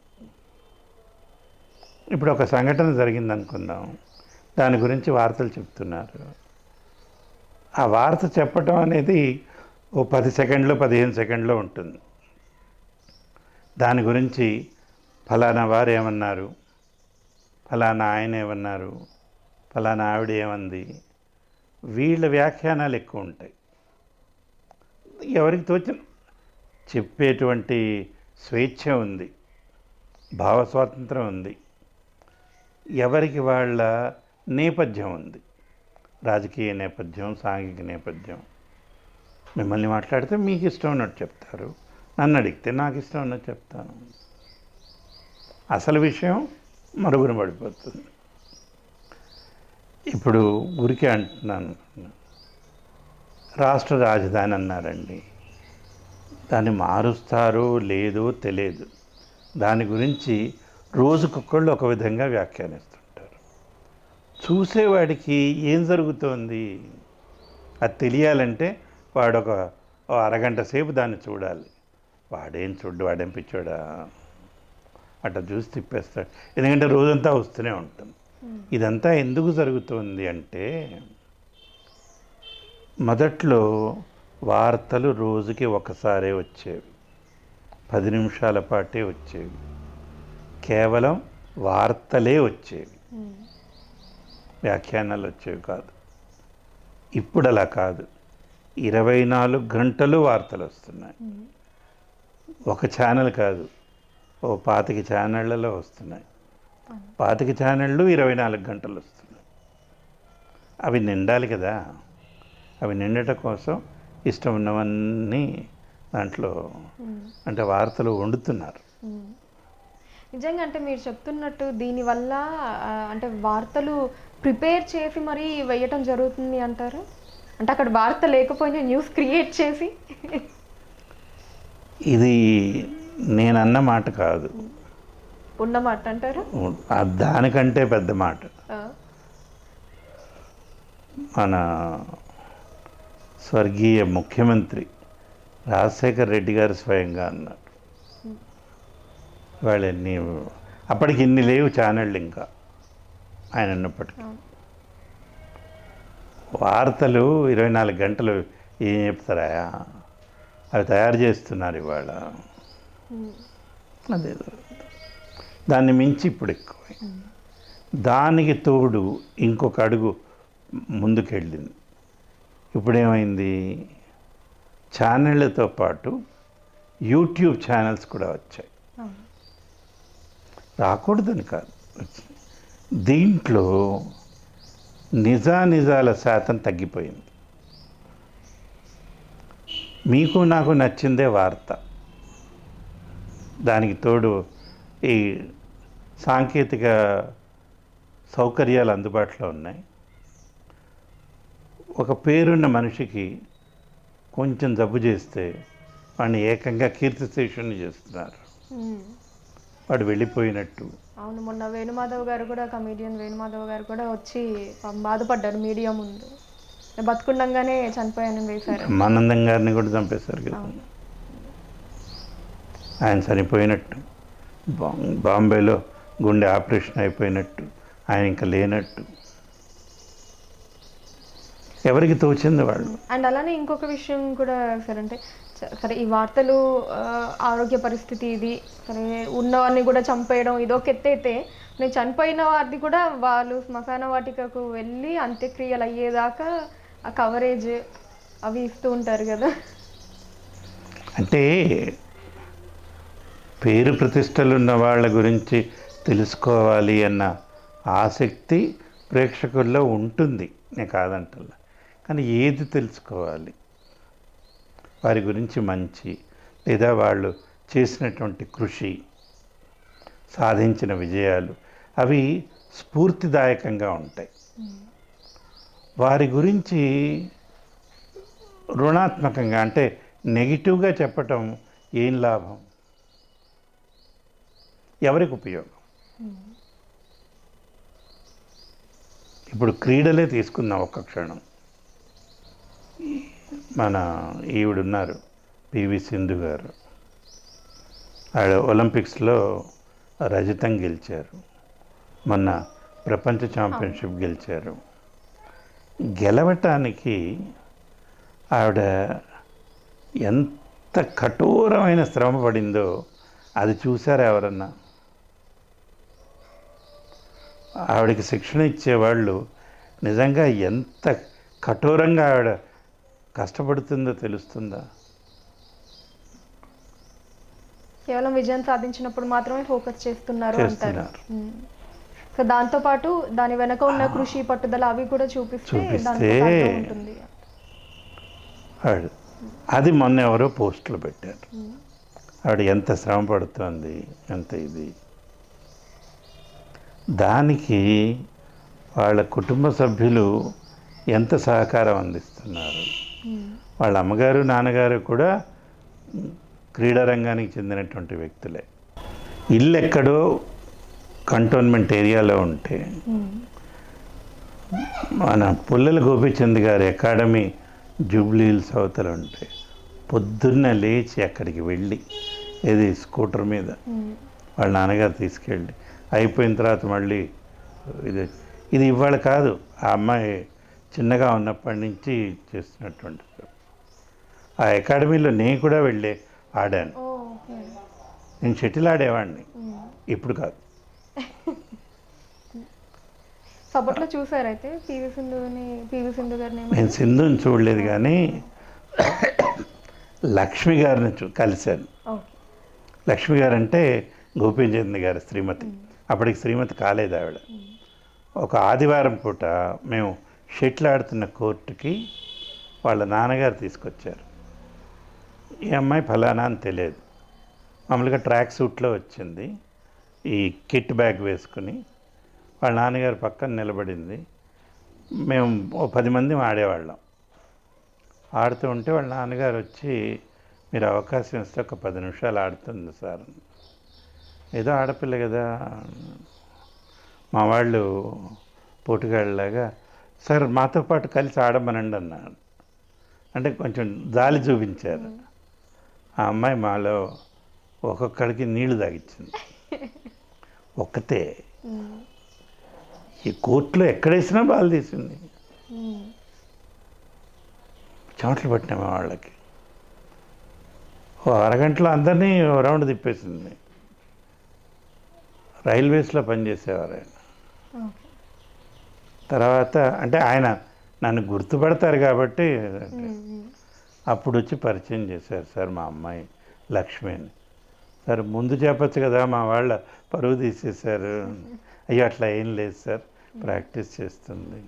ఇప్పుడు ఒక సంఘటన జరిగింది అనుకుందాం దాని గురించి వార్తలు చెప్తున్నారు ఆ వార్త చెప్పటం అనేది ఓ పది సెకండ్లు పదిహేను సెకండ్లో ఉంటుంది దాని గురించి ఫలానా వారు ఏమన్నారు ఫలానా ఆయన ఏమన్నారు ఫలానా ఆవిడ ఏమంది వీళ్ళ వ్యాఖ్యానాలు ఎక్కువ ఉంటాయి ఎవరికి తోచిన చెప్పేటువంటి స్వేచ్ఛ ఉంది భావ స్వాతంత్రం ఉంది ఎవరికి వాళ్ళ నేపథ్యం ఉంది రాజకీయ నేపథ్యం సాంఘిక నేపథ్యం మిమ్మల్ని మాట్లాడితే మీకు ఇష్టం ఉన్నట్టు చెప్తారు నన్ను అడిగితే నాకు ఇష్టం ఉన్నట్టు చెప్తాను అసలు విషయం మరుగున పడిపోతుంది ఇప్పుడు ఊరికే అంటున్నాను రాష్ట్ర రాజధాని అన్నారండి దాన్ని మారుస్తారో లేదో తెలియదు దాని గురించి రోజుకొకళ్ళు ఒక విధంగా వ్యాఖ్యానిస్తుంటారు చూసేవాడికి ఏం జరుగుతోంది అది తెలియాలంటే వాడు ఒక ఓ అరగంట సేపు దాన్ని చూడాలి వాడేం చూడు వాడేం పిచ్చోడా అట్లా చూసి తిప్పేస్తాడు ఎందుకంటే రోజంతా వస్తూనే ఉంటుంది ఇదంతా ఎందుకు జరుగుతుంది అంటే మొదట్లో వార్తలు రోజుకి ఒకసారే వచ్చేవి పది నిమిషాల పాటే వచ్చేవి కేవలం వార్తలే వచ్చేవి వ్యాఖ్యానాలు వచ్చేవి కాదు ఇప్పుడు అలా కాదు ఇరవై నాలుగు గంటలు వార్తలు వస్తున్నాయి ఒక ఛానల్ కాదు ఓ పాతిక ఛానళ్ళలో వస్తున్నాయి పాతిక ఛానళ్ళు ఇరవై నాలుగు గంటలు వస్తున్నాయి అవి నిండాలి కదా అవి నిండటం కోసం ఇష్టం ఉన్నవన్నీ దాంట్లో అంటే వార్తలు వండుతున్నారు నిజంగా అంటే మీరు చెప్తున్నట్టు దీనివల్ల ఆ, అంటే వార్తలు ప్రిపేర్ చేసి మరీ వేయటం జరుగుతుంది అంటారు అంటే అక్కడ వార్త లేకపోయినా న్యూస్ క్రియేట్ చేసి ఇది నేనన్న మాట కాదు ఉన్నమాట అంటారు ఆ దానికంటే పెద్ద మాట ఆ, మన స్వర్గీయ ముఖ్యమంత్రి రాజశేఖర్ రెడ్డి గారు స్వయంగా అన్నారు వాళ్ళు ఎన్ని అప్పటికి ఇన్ని లేవు ఛానళ్ళు ఇంకా ఆయన ఉన్నప్పటికీ అవును. వార్తలు ఇరవై నాలుగు గంటలు ఏం చెప్తారా అవి తయారు చేస్తున్నారు ఇవాళ ఉమ్, అదే దాన్ని మించి ఇప్పుడు ఎక్కువ దానికి తోడు ఇంకొక అడుగు ముందుకెళ్ళింది ఇప్పుడేమైంది ఛానళ్ళతో పాటు యూట్యూబ్ ఛానల్స్ కూడా వచ్చాయి అవును. రాకూడదని కాదు దీంట్లో నిజానిజాల శాతం తగ్గిపోయింది మీకు నాకు నచ్చిందే వార్త దానికి తోడు ఈ సాంకేతిక సౌకర్యాలు అందుబాటులో ఉన్నాయి ఒక పేరున్న మనిషికి కొంచెం జబ్బు చేస్తే వాడిని ఏకంగా కీర్తిశేషుని చేస్తున్నారు ఉమ్. వాడు వెళ్ళిపోయినట్టు అవును మొన్న వేణుమాధవ్ గారు కూడా కమీడియన్ వేణుమాధవ్ గారు కూడా వచ్చి పాపం బాధపడ్డారు మీడియా ముందు బతుకుండగానే చనిపోయానని వేశారు బ్రహ్మానందం గారిని కూడా చంపేశారు కదా అవును. ఆయన చనిపోయినట్టు బా- బాంబేలో గుండె ఆపరేషన్ అయిపోయినట్టు ఆయన ఇంకా లేనట్టు ఎవరికి తోచింది వాళ్ళు అండ్ అలానే ఇంకొక విషయం కూడా సార్ అంటే స- సరే ఈ వార్తలు ఆ, ఆరోగ్య పరిస్థితి ఇది సరే ఉన్నవారిని కూడా చంపేయడం ఇదొక ఎత్తైతే నేను చనిపోయిన వారిది కూడా వాళ్ళు శ్మశాన వాటికకు వెళ్ళి అంత్యక్రియలు అయ్యేదాకా ఆ కవరేజ్ అవి ఇస్తూ ఉంటారు కదా అంటే పేరు ప్రతిష్టలు ఉన్న వాళ్ళ గురించి తెలుసుకోవాలి అన్న ఆసక్తి ప్రేక్షకుల్లో ఉంటుంది నేను కాదంటల్లా కానీ ఏది తెలుసుకోవాలి వారి గురించి మంచి లేదా వాళ్ళు చేసినటువంటి కృషి సాధించిన విజయాలు అవి స్ఫూర్తిదాయకంగా ఉంటాయి వారి గురించి రుణాత్మకంగా అంటే నెగిటివ్గా చెప్పటం ఏం లాభం ఎవరికి ఉపయోగం ఇప్పుడు క్రీడలే తీసుకుందాం ఒక్క క్షణం మన ఈవిడున్నారు పివి సింధు గారు ఆవిడ ఒలింపిక్స్లో రజతం గెలిచారు మొన్న ప్రపంచ ఛాంపియన్షిప్ గెలిచారు గెలవటానికి ఆవిడ ఎంత కఠోరమైన శ్రమ పడిందో అది చూసారా ఎవరన్నా ఆవిడకి శిక్షణ ఇచ్చేవాళ్ళు నిజంగా ఎంత కఠోరంగా ఆవిడ కష్టపడుతుందో తెలుస్తుందా కేవలం విజయం సాధించినప్పుడు మాత్రమే ఫోకస్ చేస్తున్నారు అంటారు చేస్తున్నారు. మ్మ్. సో దాంతో పాటు దాని వెనక ఉన్న కృషి పట్టుదల అవి కూడా చూపిస్తే చూపిస్తే- దాంట్లో అర్థం ఉంటుంది ఆవిడ అది మొన్న ఎవరో పోస్టులు పెట్టారు ఆవిడ ఎంత శ్రమ పడుతోంది ఎంత ఇది దానికి వాళ్ళ కుటుంబ సభ్యులు ఎంత సహకారం అందిస్తున్నారు వాళ్ళ అమ్మగారు నాన్నగారు కూడా క్రీడా రంగానికి చెందినటువంటి వ్యక్తులే ఇల్లు ఎక్కడో కంటోన్మెంట్ ఏరియాలో ఉంటే మన పుల్లల గోపిచంద్ గారి అకాడమీ జూబ్లీ హిల్స్ అవతల ఉంటే పొద్దున్న లేచి అక్కడికి వెళ్ళి ఏది స్కూటర్ మీద మ్మ్. వాళ్ళ నాన్నగారు తీసుకెళ్ళి అయిపోయిన తర్వాత మళ్ళీ ఇది ఇది ఇవాళ కాదు ఆ అమ్మాయి చిన్నగా ఉన్నప్పటి నుంచి చేస్తున్నటువంటి ఆ అకాడమీలో నేను కూడా వెళ్ళి ఆడాను ఓ, ఓకే. నేను షటిల్ ఆడేవాడిని మ్మ్. ఇప్పుడు కాదు సో అప్పట్లో చూసారైతే పివి సింధుని పివి సింధు గారిని ఏమైనా? నేను సింధుని చూడలేదు కానీ లక్ష్మి గారిని చూ కలిశాను ఓకే లక్ష్మి గారు అంటే గోపీచంద్ గారి శ్రీమతి అప్పటికి శ్రీమతి కాలేదు ఆవిడ ఒక ఆదివారం పూట మేము షటిల్ ఆడుతున్న కోర్టుకి వాళ్ళ నాన్నగారు తీసుకొచ్చారు ఈ అమ్మాయి ఫలానా అని తెలియదు మామూలుగా ట్రాక్ సూట్లో వచ్చింది ఈ కిట్ బ్యాగ్ వేసుకుని వాళ్ళ నాన్నగారు పక్కన నిలబడింది మేము ఓ పది మంది ఆడేవాళ్ళం ఆడుతూ ఉంటే వాళ్ళ నాన్నగారు వచ్చి మీరు అవకాశం ఇస్తే ఒక పది నిమిషాలు ఆడుతుంది సార్ ఏదో ఆడపిల్ల కదా మా వాళ్ళు పోటుగాళ్ళలాగా సార్ మాతో పాటు కలిసి ఆడమనండి అన్నాడు అంటే కొంచెం జాలి చూపించారు ఆ అమ్మాయి మాలో ఒక్కొక్కడికి నీళ్లు తాగిచ్చింది ఒక్కతే మ్మ్. ఈ కోర్టులో ఎక్కడేసినా బాల్ తీసింది మ్మ్. చెమటలు పట్టినాము వాళ్ళకి ఓ అరగంటలో అందరినీ ఓ రౌండ్ తిప్పేసింది రైల్వేస్లో పనిచేసేవారు ఆయన ఓకే తర్వాత అంటే ఆయన నన్ను గుర్తుపడతారు కాబట్టి మ్మ్. మ్మ్. అప్పుడు వచ్చి పరిచయం చేశారు సార్ మా అమ్మాయి లక్ష్మి అని సార్ ముందు చెప్పచ్చు కదా మా వాళ్ళ పరువు తీసేశారు అయ్యో అట్లా ఏం లేదు సార్ ప్రాక్టీస్ చేస్తుంది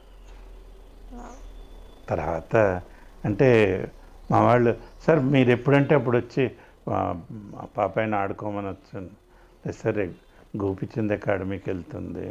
తర్వాత అంటే మా వాళ్ళు సార్ మీరు ఎప్పుడంటే అప్పుడు వచ్చి మా మా పాపాయిని ఆడుకోమని వచ్చాను లేదు సరే గోపిచంద్ అకాడమీకి వెళ్తుంది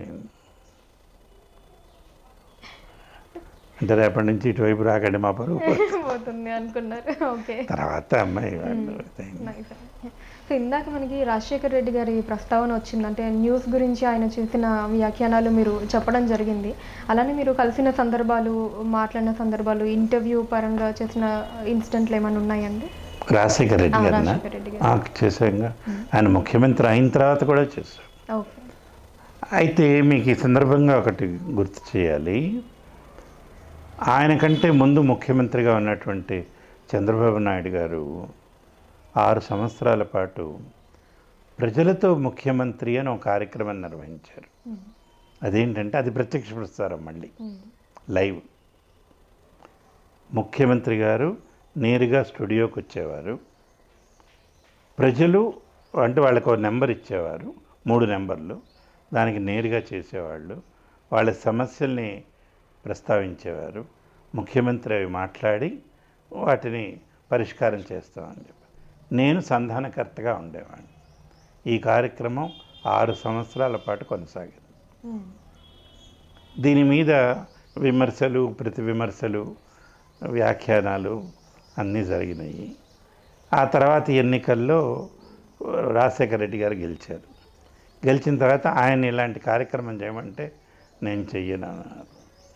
అంటే రేపటి నుంచి ఇటువైపు రాకండి మా పరువు పోతుంది. పోతుంది అనుకున్నారు ఓకే తర్వాత అమ్మాయి వాళ్ళు నైస్ సో ఇందాక మనకి రాజశేఖర్ రెడ్డి గారి ప్రస్తావన వచ్చింది అంటే న్యూస్ గురించి ఆయన చేసిన వ్యాఖ్యానాలు మీరు చెప్పడం జరిగింది అలానే మీరు కలిసిన సందర్భాలు మాట్లాడిన సందర్భాలు ఇంటర్వ్యూ పరంగా చేసిన ఇన్సిడెంట్లు ఏమైనా ఉన్నాయండి రాజశేఖర్ రెడ్డి ఆ, గారినా రాజశేఖర్ రెడ్డి గారు. ఆ, చేశాంగా ఆయన ముఖ్యమంత్రి అయిన తర్వాత కూడా చేశారు ఓకే అయితే మీకు ఈ సందర్భంగా ఒకటి గుర్తు చేయాలి ఆయన కంటే ముందు ముఖ్యమంత్రిగా ఉన్నటువంటి చంద్రబాబు నాయుడు గారు ఆరు సంవత్సరాల పాటు ప్రజలతో ముఖ్యమంత్రి అని ఒక కార్యక్రమం నిర్వహించారు అదేంటంటే అది ప్రత్యక్ష ప్రసారం మళ్ళీ లైవ్ ముఖ్యమంత్రి గారు నేరుగా స్టూడియోకి వచ్చేవారు ప్రజలు అంటే వాళ్ళకు ఒక నెంబర్ ఇచ్చేవారు మూడు నెంబర్లు దానికి నేరుగా చేసేవాళ్ళు వాళ్ళ సమస్యల్ని ప్రస్తావించేవారు ముఖ్యమంత్రి అవి మాట్లాడి వాటిని పరిష్కారం చేస్తామని చెప్పి నేను సంధానకర్తగా ఉండేవాడిని ఈ కార్యక్రమం ఆరు సంవత్సరాల పాటు కొనసాగింది దీని మీద విమర్శలు ప్రతి విమర్శలు వ్యాఖ్యానాలు అన్నీ జరిగినాయి ఆ తర్వాత ఎన్నికల్లో రాజశేఖర రెడ్డి గారు గెలిచారు గెలిచిన తర్వాత ఆయన ఇలాంటి కార్యక్రమం చేయమంటే నేను చెయ్యను అన్నారు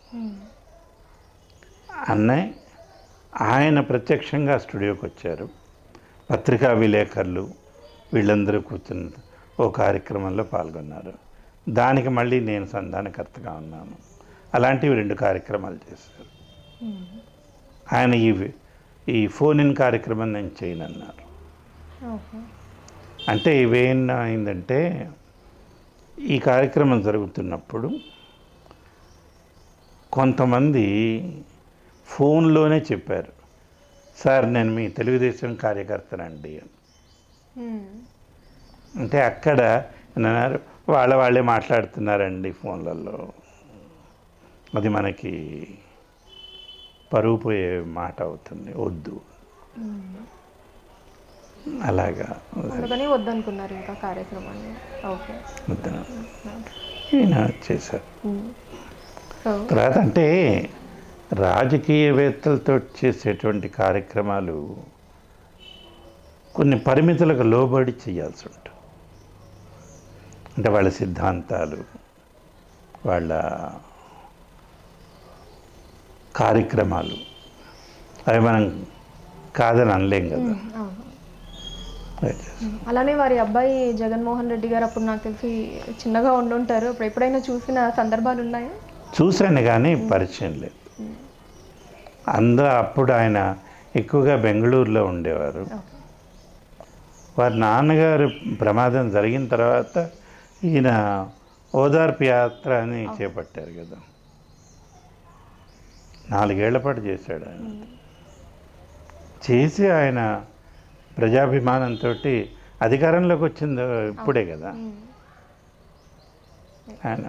అన్నయ్య ఆయన ప్రత్యక్షంగా స్టూడియోకి వచ్చారు పత్రికా విలేకరులు వీళ్ళందరూ కూర్చుని ఓ కార్యక్రమంలో పాల్గొన్నారు దానికి మళ్ళీ నేను సంధానకర్తగా ఉన్నాను అలాంటివి రెండు కార్యక్రమాలు చేశారు ఆయన ఈ ఈ ఫోన్ ఇన్ కార్యక్రమం నేను చేయనన్నారు ఓకే అంటే ఇవేం అయిందంటే ఈ కార్యక్రమం జరుగుతున్నప్పుడు కొంతమంది ఫోన్లోనే చెప్పారు సార్ నేను మీ తెలుగుదేశం కార్యకర్తనండి అని అంటే అక్కడ అన్నారు వాళ్ళ వాళ్ళే మాట్లాడుతున్నారండి ఫోన్లలో అది మనకి పరువు పోయే మాట అవుతుంది వద్దు అలాగా అందుకని వద్దనుకున్నారు ఇంకా కార్యక్రమాన్ని ఓకే వద్దు ఈయన చేశారు సో తర్వాత అంటే రాజకీయవేత్తలతో చేసేటువంటి కార్యక్రమాలు కొన్ని పరిమితులకు లోబడి చేయాల్సి ఉంటుంది అంటే వాళ్ళ సిద్ధాంతాలు వాళ్ళ కార్యక్రమాలు అవి మనం కాదని అనలేం కదా అవును అదే చేస్తాం. అలానే వారి అబ్బాయి జగన్మోహన్ రెడ్డి గారు అప్పుడు నాకు తెలిసి చిన్నగా ఉండుంటారు అప్పుడు ఎప్పుడైనా చూసిన సందర్భాలు ఉన్నాయా చూశాను కానీ పరిచయం లేదు అందరూ అప్పుడు ఆయన ఎక్కువగా బెంగళూరులో ఉండేవారు ఓకే వారి నాన్నగారు ప్రమాదం జరిగిన తర్వాత ఈయన ఓదార్పు యాత్ర అని చేపట్టారు కదా నాలుగేళ్ల పాటు చేశాడు ఆయన చేసి ఆయన ప్రజాభిమానంతో అధికారంలోకి వచ్చింది ఇప్పుడే కదా ఆయన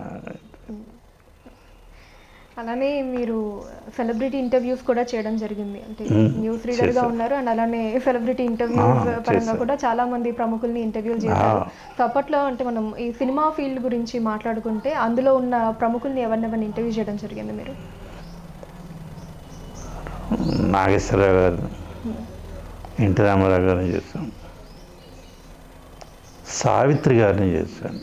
అలానే మీరు సెలబ్రిటీ ఇంటర్వ్యూస్ కూడా చేయడం జరిగింది అంటే మ్మ్. న్యూస్ రీడర్ గా చేశాను. ఉన్నారు అండ్ అలానే సెలబ్రిటీ ఇంటర్వ్యూస్ ఆ, పరంగా చేశాను. కూడా చాలా మంది ప్రముఖుల్ని ఇంటర్వ్యూలు చేశారు ఆ. సో అప్పట్లో అంటే మనం ఈ సినిమా ఫీల్డ్ గురించి మాట్లాడుకుంటే అందులో ఉన్న ప్రముఖుల్ని ఎవరినెవరిని ఇంటర్వ్యూ చేయడం జరిగింది మీరు నాగేశ్వరరావు గారు ఎన్టీ రామారావు గారిని చేశాం సావిత్రి గారిని చేశాను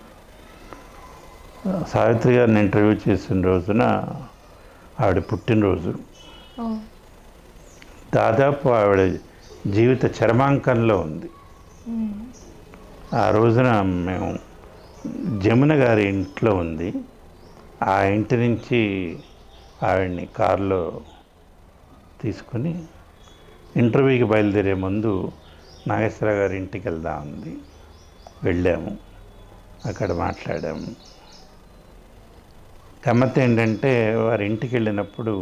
సావిత్రి గారిని ఇంటర్వ్యూ చేసిన రోజున ఆవిడ పుట్టినరోజు ఓ, దాదాపు ఆవిడ జీవిత చరమాంకంలో ఉంది మ్మ్. ఆ రోజున మేము జమున గారి ఇంట్లో ఉంది ఆ ఇంటి నుంచి ఆవిడ్ని కారులో తీసుకుని ఇంటర్వ్యూకి బయలుదేరే ముందు నాగేశ్వర గారి ఇంటికి వెళ్దాం ఉంది వెళ్ళాము అక్కడ మాట్లాడాము గమ్మత్ ఏంటంటే వారి ఇంటికి వెళ్ళినప్పుడు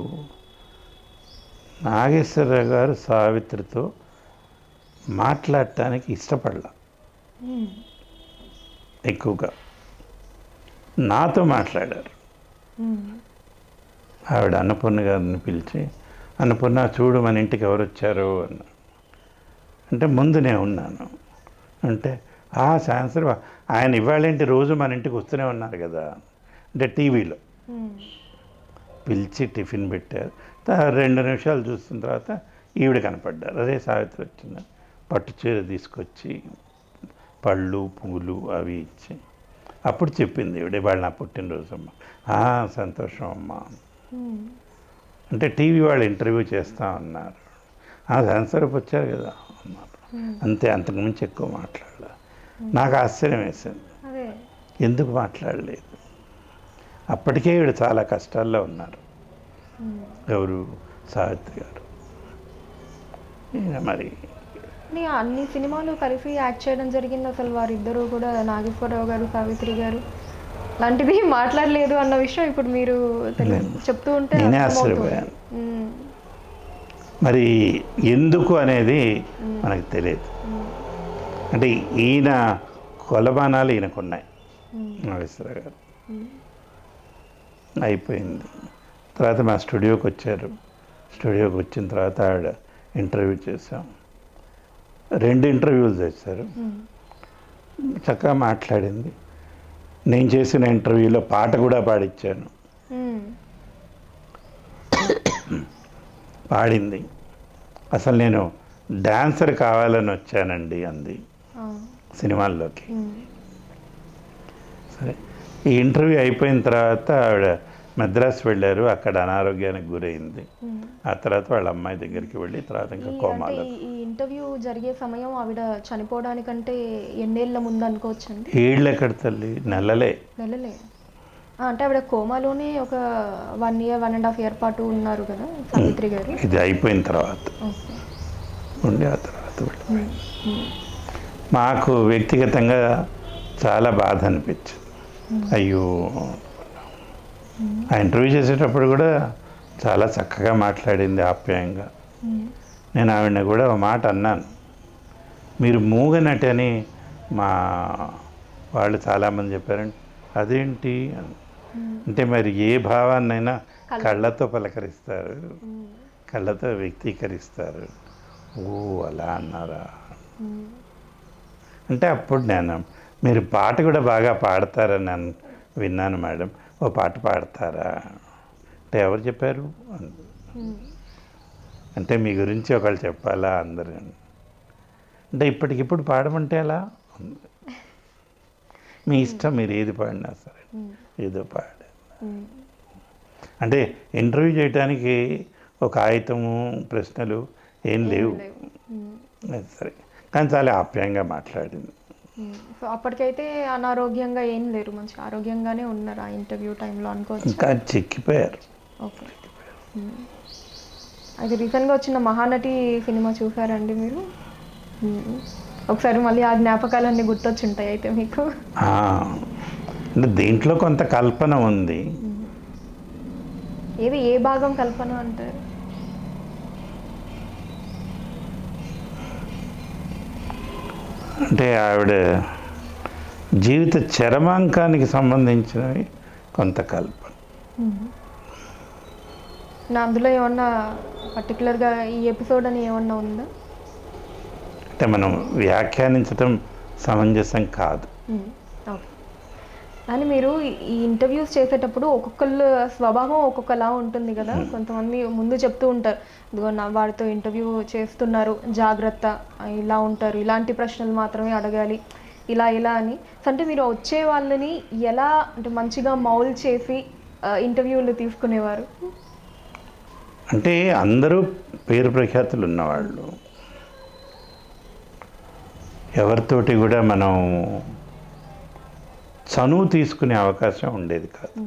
నాగేశ్వర గారు సావిత్రితో మాట్లాడటానికి ఇష్టపడలా మ్మ్. ఎక్కువగా నాతో మాట్లాడారు మ్మ్. ఆవిడ అన్నపూర్ణ గారిని పిలిచి అన్నపూర్ణ చూడు మన ఇంటికి ఎవరు వచ్చారు అన్న అంటే ముందు నేను ఉన్నాను అంటే ఆ సాయంత్రం ఆయన ఇవాళేంటి రోజు మన ఇంటికి వస్తూనే ఉన్నారు కదా అంటే టీవీలో మ్మ్. పిలిచి టిఫిన్ పెట్టారు తా- రెండు నిమిషాలు చూసిన తర్వాత ఈవిడ కనపడ్డారు అదే సావిత్రి వచ్చింది పట్టు చీర తీసుకొచ్చి పళ్ళు పూలు అవి ఇచ్చి అప్పుడు చెప్పింది ఈవిడ ఇవాళ నా పుట్టినరోజు అమ్మ "ఆ, సంతోషం అమ్మా మ్మ్. అంటే టీవీ వాళ్ళు ఇంటర్వ్యూ చేస్తా అన్నారు "ఆ, సంవత్సరపు వచ్చారు కదా అన్నారు మ్మ్. అంతే అంతకుమించి ఎక్కువ మాట్లాడాల నాకు ఆశ్చర్యం వేసింది అదే ఎందుకు మాట్లాడలేదు అప్పటికే ఈవిడ చాలా కష్టాల్లో ఉన్నారు ఎవరు సావిత్రి గారు ఈయన మరి కానీ అన్ని సినిమాలు కలిసి యాక్ట్ చేయడం జరిగింది అసలు వారిద్దరూ కూడా నాగేశ్వరరావు గారు సావిత్రి గారు లాంటిది మాట్లాడలేదు అన్న విషయం ఇప్పుడు మీరు తెలు- నేను- చెప్తూ ఉంటే నేనే అర్థమవుతుంది. ఆశ్చర్యపోయాను. ఉమ్, మరి ఎందుకు అనేది మనకు తెలియదు అంటే ఈయన కొలమానాలు ఈయనకున్నాయి నాగేశ్వర గారు అయిపోయింది తర్వాత మా స్టూడియోకి వచ్చారు స్టూడియోకి వచ్చిన తర్వాత ఆవిడ ఇంటర్వ్యూ చేసాం రెండు ఇంటర్వ్యూలు చేశారు చక్కగా మాట్లాడింది నేను చేసిన ఇంటర్వ్యూలో పాట కూడా పాడిచ్చాను ఉమ్, పాడింది అసలు నేను డాన్సర్ కావాలని వచ్చానండి అంది ఆ, సినిమాల్లోకి ఉమ్, సరే ఈ ఇంటర్వ్యూ అయిపోయిన తర్వాత ఆవిడ మద్రాసు వెళ్ళారు అక్కడ అనారోగ్యానికి గురైంది ఉమ్. ఆ తర్వాత వాళ్ళ అమ్మాయి దగ్గరికి వెళ్ళి తర్వాత ఇంకా ఈ అంటే కోమాలో ఈ- ఈ ఇంటర్వ్యూ జరిగే సమయం ఆవిడ చనిపోవడానికంటే ఎన్నేళ్ల ముందు అనుకోవచ్చండి ఏళ్ళు ఎక్కడ తల్లి నెలలే నెలలే ఆ, అంటే ఆవిడ కోమాలోనే ఒక one year one and half year పాటు ఉన్నారు కదా సావిత్రి గారు ఇది అయిపోయిన తర్వాత ఓకే ఉండి ఆ తర్వాత వెళ్ళిపోయింది మాకు వ్యక్తిగతంగా చాలా బాధ అనిపించింది అయ్యో ఆ ఇంటర్వ్యూ చేసేటప్పుడు కూడా చాలా చక్కగా మాట్లాడింది ఆప్యాయంగా ఉమ్, నేను ఆవిడని కూడా ఒక మాట అన్నాను మీరు మూగనటి అని మా వాళ్ళు చాలామంది చెప్పారండి అదేంటి అని. అంటే మరి ఏ భావాన్నైనా కళ్ళతో పలకరిస్తారు ఉమ్, కళ్ళతో వ్యక్తీకరిస్తారు ఓ అలా అన్నారా ఉమ్. అంటే అప్పుడు నేను మీరు పాట కూడా బాగా పాడతారని అన్ విన్నాను మేడం ఓ పాట పాడతారా అంటే ఎవరు చెప్పారు అంది. ఉమ్. అంటే మీ గురించి ఒకళ్ళు చెప్పాలా అందరు అంటే ఇప్పటికిప్పుడు పాడమంటే ఎలా అంది. మీ ఇష్టం మీరు ఏది పాడినా సరే ఉమ్, ఏదో పాడ ఉమ్. అంటే ఇంటర్వ్యూ చేయడానికి ఒక ఆయుధము ప్రశ్నలు ఏం లేవు లేవు. ఉమ్, అది సరే కానీ చాలా ఆప్యాయంగా మాట్లాడింది ఉమ్. సో అప్పటికైతే అనారోగ్యంగా ఏం లేరు మంచి ఆరోగ్యంగానే ఉన్నారు ఆ ఇంటర్వ్యూ టైంలో అనుకోవచ్చు ఇంకా చెక్కిపోయారు ఓకే ఉమ్. అది రీసెంట్గా వచ్చిన మహానటి సినిమా చూసారండి మీరు ఉమ్. ఒకసారి మళ్ళీ ఆ జ్ఞాపకాలన్నీ గుర్తొచ్చుంటాయి అయితే మీకు ఆ, అంటే దీంట్లో కొంత కల్పన ఉంది ఏది ఏ భాగం కల్పన అంటారు అంటే ఆవిడ జీవిత చరమాంకానికి సంబంధించినవి కొంత కల్పన నా అందులో ఏమన్నా పర్టికులర్గా ఈ ఎపిసోడ్ అని ఏమన్నా ఉందా అంటే మనం వ్యాఖ్యానించడం సమంజసం కాదు ఉమ్, ఓకే కానీ మీరు ఈ- ఈ ఇంటర్వ్యూస్ చేసేటప్పుడు ఒక్కొక్కళ్ళు స్వభావం ఒక్కొక్కలా ఉంటుంది కదా కొంతమంది ముందు చెప్తూ ఉంటారు ఇదిగో నా వాడితో ఇంటర్వ్యూ చేస్తున్నారు జాగ్రత్త ఇలా ఉంటారు ఇలాంటి ప్రశ్నలు మాత్రమే అడగాలి ఇలా ఇలా అని సో అంటే మీరు వచ్చే వాళ్ళని ఎలా అంటే మంచిగా మౌల్ చేసి ఆ, ఇంటర్వ్యూలు తీసుకునేవారు అంటే అందరూ పేరు ప్రఖ్యాతులు ఉన్నవాళ్ళు ఎవరితోటి కూడా మనం చనువు తీసుకునే అవకాశం ఉండేది కాదు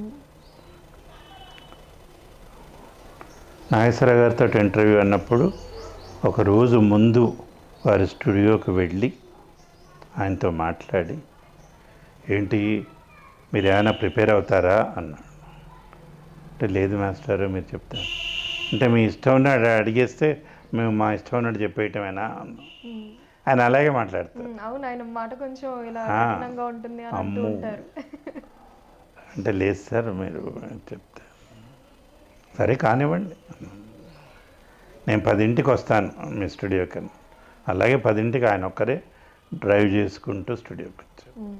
నాగేశ్వర గారితో ఇంటర్వ్యూ అన్నప్పుడు ఒక రోజు ముందు వారి స్టూడియోకి వెళ్ళి ఆయనతో మాట్లాడి ఏంటి మీరు ఏమైనా ప్రిపేర్ అవుతారా అన్నాడు అంటే లేదు మాస్టర్ మీరు చెప్తారు అంటే మీ ఇష్టం ఉన్నాడు అడిగేస్తే మేము మా ఇష్టం ఉన్నట్టు చెప్పేయటమేనా అన్నాం ఆయన అలాగే మాట్లాడతారు ఉమ్, అవును ఆయన మాట కొంచెం ఇలా ఆ, కఠినంగా ఉంటుంది అని అంటూ అమ్మో. ఉంటారు అంటే లేదు సార్ మీరు చెప్తే సరే కానివ్వండి నేను పదింటికి వస్తాను మీ స్టూడియోకి అని అలాగే పదింటికి ఆయన ఒక్కరే డ్రైవ్ చేసుకుంటూ స్టూడియోకి వచ్చారు ఉమ్,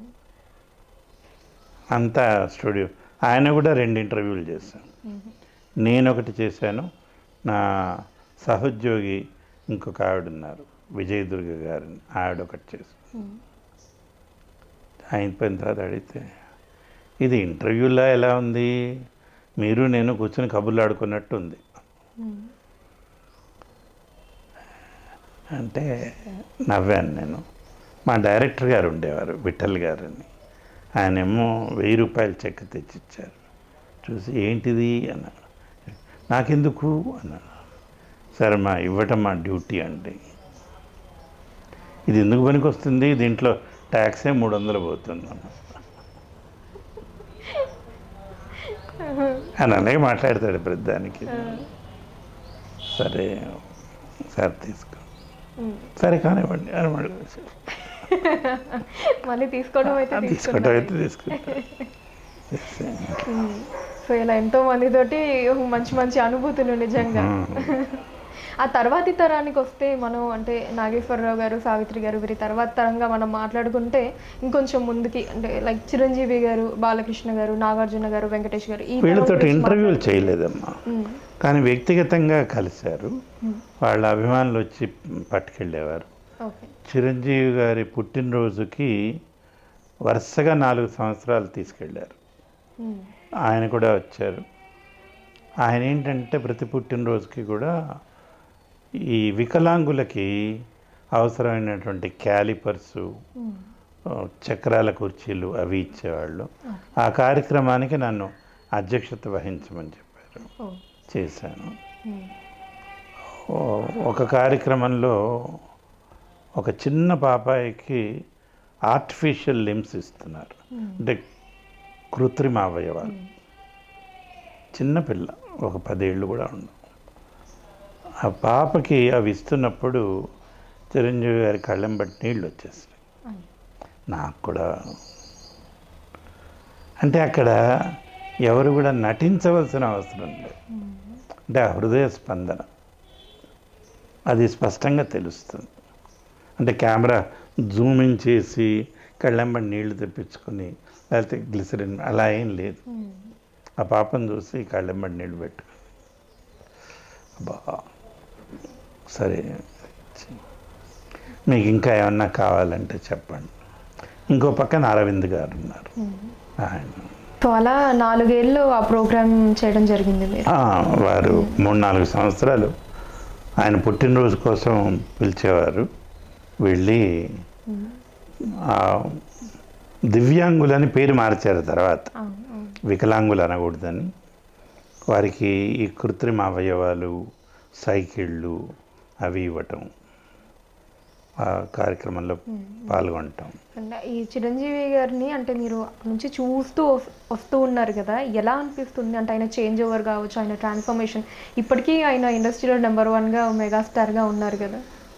అంతా స్టూడియో ఆయన కూడా రెండు ఇంటర్వ్యూలు చేశాను నేను ఒకటి చేశాను నా సహోద్యోగి ఇంకొక ఆవిడ ఉన్నారు విజయదుర్గ గారిని ఆవిడ ఒకటి చేశాను ఉమ్, అయిపోయిన తర్వాత అడిగితే ఇది ఇంటర్వ్యూలో ఎలా ఉంది మీరు నేను కూర్చొని కబుర్లు ఆడుకున్నట్టు ఉంది ఉమ్, అంటే నవ్వాను నేను మా డైరెక్టర్ గారు ఉండేవారు విఠల్ గారని ఆయనేమో వెయ్యి రూపాయల చెక్ తెచ్చిచ్చారు చూసి ఏంటిది అన్నారు నాకెందుకు అన్నారు సరే మా ఇవ్వటం మా డ్యూటీ అండి ఇది ఎందుకు పనికి వస్తుంది దీంట్లో ట్యాక్సే మూడు వందలు పోతుంది అన్న అని అలాగే మాట్లాడతాడు ప్రతిదానికి సరే సరే తీసుకో ఉమ్. సరే కానివ్వండి అని అడిగాడు. మళ్ళీ తీసుకోవడం అయితే తీసుకోవటం తీసుకున్నారు. అయితే తీసుకుంటా ఉమ్. సో ఇలా ఎంతో మందితోటి మంచి మంచి అనుభూతులు నిజంగా ఆ తర్వాతి తరానికి వస్తే మనం అంటే నాగేశ్వరరావు గారు సావిత్రి గారు వీరి తర్వాత తరంగా మనం మాట్లాడుకుంటే ఇంకొంచెం ముందుకి అంటే లైక్ చిరంజీవి గారు బాలకృష్ణ గారు నాగార్జున గారు వెంకటేష్ గారు ఈ తరం వీళ్ళతో గురించి ఇంటర్వ్యూలు మాట్లాడు- చేయలేదమ్మా ఉమ్. కానీ వ్యక్తిగతంగా కలిశారు వాళ్ళ అభిమానులు వచ్చి పట్టుకెళ్ళేవారు ఓకే చిరంజీవి గారి పుట్టినరోజుకి వరుసగా నాలుగు సంవత్సరాలు తీసుకెళ్ళారు ఉమ్. ఆయన కూడా వచ్చారు ఆయన ఏంటంటే ప్రతి పుట్టినరోజుకి కూడా ఈ వికలాంగులకి అవసరమైనటువంటి క్యాలిపర్సు ఉమ్. చక్రాల కుర్చీలు అవి ఇచ్చేవాళ్ళు ఆ కార్యక్రమానికి నన్ను అధ్యక్షత వహించమని చెప్పారు ఓ. చేశాను ఉమ్. ఓ- ఒక కార్యక్రమంలో ఒక చిన్న పాపాయికి ఆర్టిఫిషియల్ లిమ్స్ ఇస్తున్నారు అంటే కృత్రిమ అవయవాలు చిన్న పిల్ల ఒక పదేళ్ళు కూడా ఉండవు ఆ పాపకి అవి ఇస్తున్నప్పుడు చిరంజీవి గారి కళ్ళెం బట్టి నీళ్ళు వచ్చేస్తాయి అయ్యో. నాకు కూడా అంటే అక్కడ ఎవరు కూడా నటించవలసిన అవసరం లేదు అంటే ఆ హృదయ స్పందన అది స్పష్టంగా తెలుస్తుంది అంటే కెమెరా జూమింగ్ చేసి కళ్ళెంబడి నీళ్లు తెప్పించుకొని లేకపోతే గ్లిసరిన్ అలా ఏం లేదు ఉమ్. ఆ పాపను చూసి కళ్ళెంబడి నీళ్ళు పెట్టుకుని అబ్బా సరే మీకు ఇంకా ఏమన్నా కావాలంటే చెప్పండి ఇంకో పక్కన అరవింద్ గారు ఉన్నారు ఆయన సో అలా నాలుగేళ్ళు ఆ ప్రోగ్రామ్ చేయడం జరిగింది మీరు ఆ, వారు మూడు నాలుగు సంవత్సరాలు ఆయన పుట్టినరోజు కోసం పిలిచేవారు వెళ్ళి ఆ, దివ్యాంగులని పేరు మార్చారు తర్వాత అవును, అవును. వికలాంగులు అనకూడదని వారికి ఈ కృత్రిమ అవయవాలు సైకిళ్ళు అవి ఇవ్వటం ఆ కార్యక్రమంలో పాల్గొనటం అంటే ఈ చిరంజీవి గారిని అంటే మీరు అప్పటి నుంచి చూస్తూ వస్- వస్తూ ఉన్నారు కదా ఎలా అనిపిస్తుంది అంటే ఆయన చేంజ్ ఓవర్ కావచ్చు ఆయన ట్రాన్స్ఫర్మేషన్ ఇప్పటికీ ఆయన ఇండస్ట్రీలో నెంబర్ వన్గా మెగాస్టార్గా ఉన్నారు కదా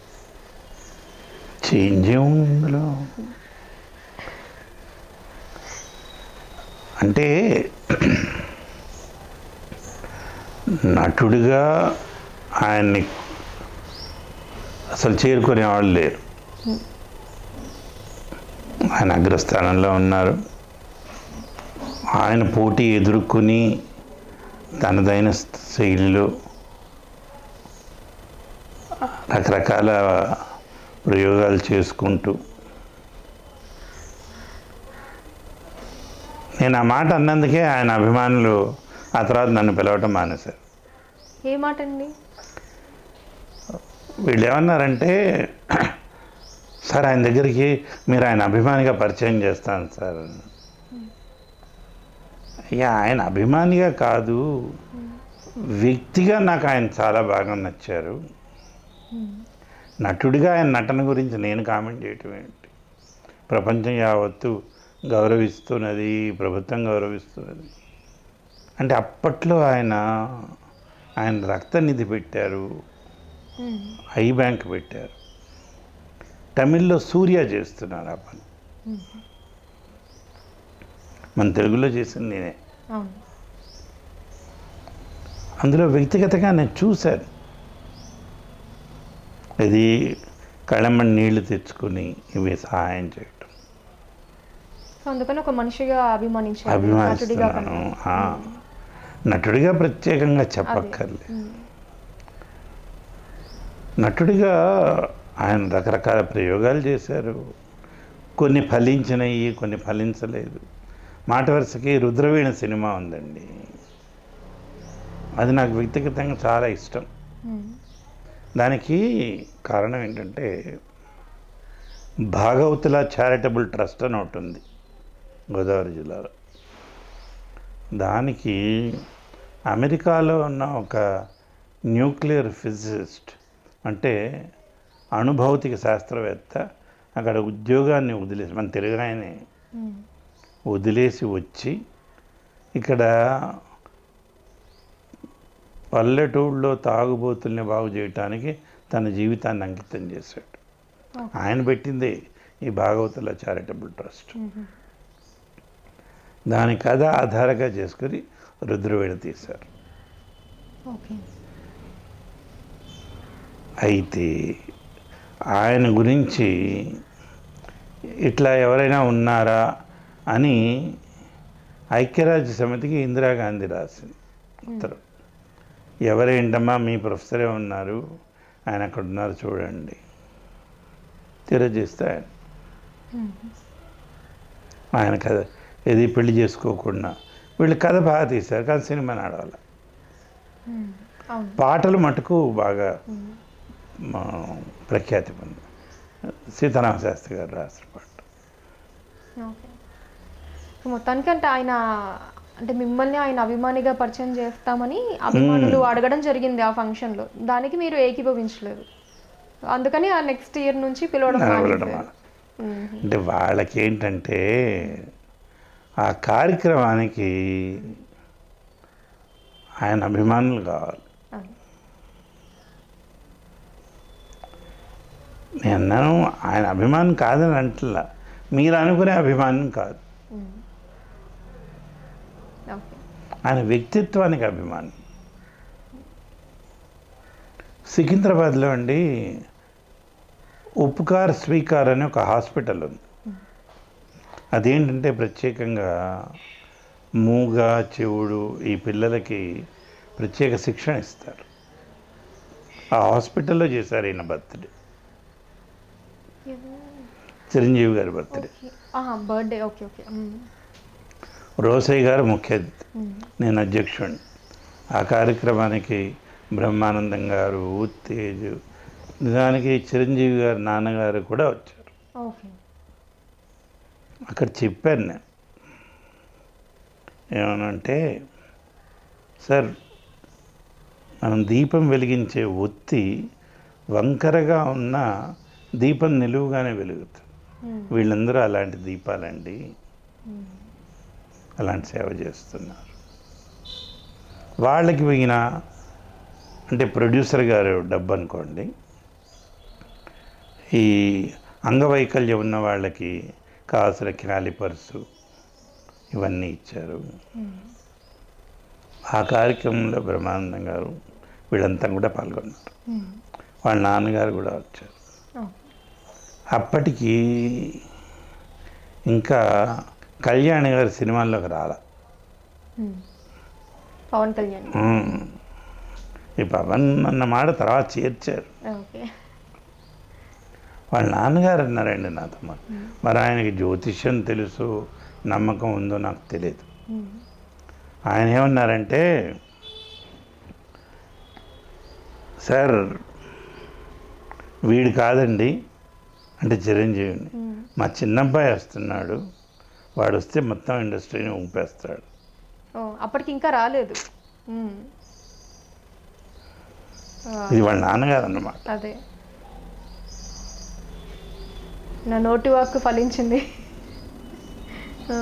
చేంజ్ ఏముంది ఇందులో అంటే నటుడిగా ఆయన్ని అసలు చేరుకునే వాళ్ళు లేరు ఆయన అగ్రస్థానంలో ఉన్నారు ఆయన పోటీ ఎదుర్కొని తనదైన శైలిలో రకరకాల ప్రయోగాలు చేసుకుంటూ నేను ఆ మాట అన్నందుకే ఆయన అభిమానులు ఆ తర్వాత నన్ను పిలవటం మానేశారు ఏ మాట అండి వీళ్ళు ఏమన్నారంటే సార్ ఆయన దగ్గరికి మీరు ఆయన అభిమానిగా పరిచయం చేస్తాను సార్ అయ్యా ఆయన అభిమానిగా కాదు వ్యక్తిగా నాకు ఆయన చాలా బాగా నచ్చారు నటుడిగా ఆయన నటన గురించి నేను కామెంట్ చేయటం ఏంటి ప్రపంచం యావత్తు గౌరవిస్తున్నది ప్రభుత్వం గౌరవిస్తున్నది అంటే అప్పట్లో ఆయన ఆయన రక్తనిధి పెట్టారు ఐ బ్యాంక్ పెట్టారు తమిళ్లో సూర్య చేస్తున్నారు ఆ పని మన తెలుగులో చేసింది నేనే అవును అందులో వ్యక్తిగతంగా నేను చూశాను ఇది కళ్ళమ్మని నీళ్లు తెచ్చుకొని ఇవి సహాయం చేయటం సో అందుకని ఒక మనిషిగా అభిమానించారు నటుడిగా అభిమానిస్తున్నాను కన్నా. ఆ. నటుడిగా ప్రత్యేకంగా చెప్పక్కర్లేదు ఉమ్. నటుడిగా ఆయన రకరకాల ప్రయోగాలు చేశారు కొన్ని ఫలించినవి కొన్ని ఫలించలేదు మాట వరుసకి రుద్రవీణ సినిమా ఉందండి అది నాకు వ్యక్తిగతంగా చాలా ఇష్టం ఉమ్. దానికి కారణం ఏంటంటే భాగవతుల చారిటబుల్ ట్రస్ట్ అని ఒకటి ఉంది గోదావరి జిల్లాలో దానికి అమెరికాలో ఉన్న ఒక న్యూక్లియర్ ఫిజిసిస్ట్ అంటే అణుభౌతిక శాస్త్రవేత్త అక్కడ ఉద్యోగాన్ని వదిలేసి మన తెలుగు ఆయనే ఉమ్. వదిలేసి వచ్చి ఇక్కడ పల్లెటూళ్ళలో తాగుబోతుల్ని బాగు చేయటానికి తన జీవితాన్ని అంకితం చేశాడు ఓకే. ఆయన పెట్టిందే ఈ భాగవతుల చారిటబుల్ ట్రస్ట్ ఉమ్. దాని కథ ఆధారంగా చేసుకుని రుద్రవేణ తీశారు ఓకే అయితే ఆయన గురించి ఇట్లా ఎవరైనా ఉన్నారా అని ఐక్యరాజ్య సమితికి ఇందిరాగాంధీ రాసింది ఉత్తరం ఎవరేంటమ్మా మీ ప్రొఫెసరే ఉన్నారు ఆయన అక్కడ ఉన్నారు చూడండి తెలియజేస్తే ఆయన ఉమ్. ఆయన కథ ఏది పెళ్లి చేసుకోకుండా వీళ్ళు కథ బాగా తీశారు కానీ సినిమా నడవాలి ఉమ్. అవును పాటలు మటుకు బాగా ఉమ్. మా ప్రఖ్యాతి పొంది సీతారామ శాస్త్రి గారు రాసిన పాట ఓకే సో మొత్తానికంటే ఆయన అంటే మిమ్మల్ని ఆయన అభిమానిగా పరిచయం చేస్తామని అభిమానులు అడగడం జరిగింది ఆ ఫంక్షన్లో దానికి మీరు ఏకీభవించలేదు అందుకని ఆ నెక్స్ట్ ఇయర్ నుంచి పిలవడం వెళ్ళడం మానేశారు. మ్మ్. అంటే వాళ్ళకి ఏంటంటే ఆ కార్యక్రమానికి ఆయన అభిమానులు కావాలి అవును. నేను అన్నాను ఆయన అభిమానం కాదని అంటలా మీరు అనుకునే అభిమానం కాదు మ్మ్. ఓకే ఆయన వ్యక్తిత్వానికి అభిమానం సికింద్రాబాద్లో అండి ఉపకార్ స్వీకార్ అనే ఒక హాస్పిటల్ ఉంది అదేంటంటే ప్రత్యేకంగా మూగ చెవుడు ఈ పిల్లలకి ప్రత్యేక శిక్షణ ఇస్తారు ఆ హాస్పిటల్లో చేశారు ఈయన బర్త్డే చిరంజీవి గారి బర్త్డే బర్త్డే ఓకే ఓకే మ్మ్. రోసయ్య గారు ముఖ్య అతిథి మ్మ్. నేను అధ్యక్షుడిని ఆ కార్యక్రమానికి బ్రహ్మానందం గారు ఉత్తేజ్ నిజానికి చిరంజీవి గారి నాన్నగారు కూడా వచ్చారు ఓకే అక్కడ చెప్పాను నేను ఏమనంటే సార్ మనం దీపం వెలిగించే ఒత్తి వంకరగా ఉన్న దీపం నిలువుగానే వెలుగుతుంది మ్మ్. వీళ్ళందరూ అలాంటి దీపాలండి మ్మ్. అలాంటి సేవ చేస్తున్నారు వాళ్ళకి పోయిన అంటే ప్రొడ్యూసర్ గారు డబ్బు అనుకోండి ఈ అంగవైకల్యం ఉన్న వాళ్ళకి కావాల్సిన క్యాలిపర్సు ఇవన్నీ ఇచ్చారు మ్మ్. ఆ కార్యక్రమంలో బ్రహ్మానందం గారు వీళ్ళంతా కూడా పాల్గొన్నారు మ్మ్. వాళ్ళ నాన్నగారు కూడా వచ్చారు ఓకే. అప్పటికి ఇంకా కళ్యాణి గారి సినిమాల్లోకి రాలా మ్మ్. పవన్ కళ్యాణ్ ఉమ్. ఈ పవన్ అన్న మాట తర్వాత చేర్చారు ఓకే వాళ్ళ నాన్నగారు అన్నారండి నాతో మరి. మరి ఆయనకి జ్యోతిష్యం తెలుసు నమ్మకం ఉందో నాకు తెలియదు మ్మ్. ఆయన ఏమన్నారంటే సార్ వీడు కాదండి అంటే చిరంజీవిని మ్మ్. మా చిన్నబ్బాయి వస్తున్నాడు వాడు వస్తే మొత్తం ఇండస్ట్రీని ఊపేస్తాడు ఓ అప్పటికి ఇంకా రాలేదు మ్మ్. ఆ, ఇది వాళ్ళ నాన్నగారు అన్నమాట అదే నా నోటి వాక్కు ఫలించింది ఆ,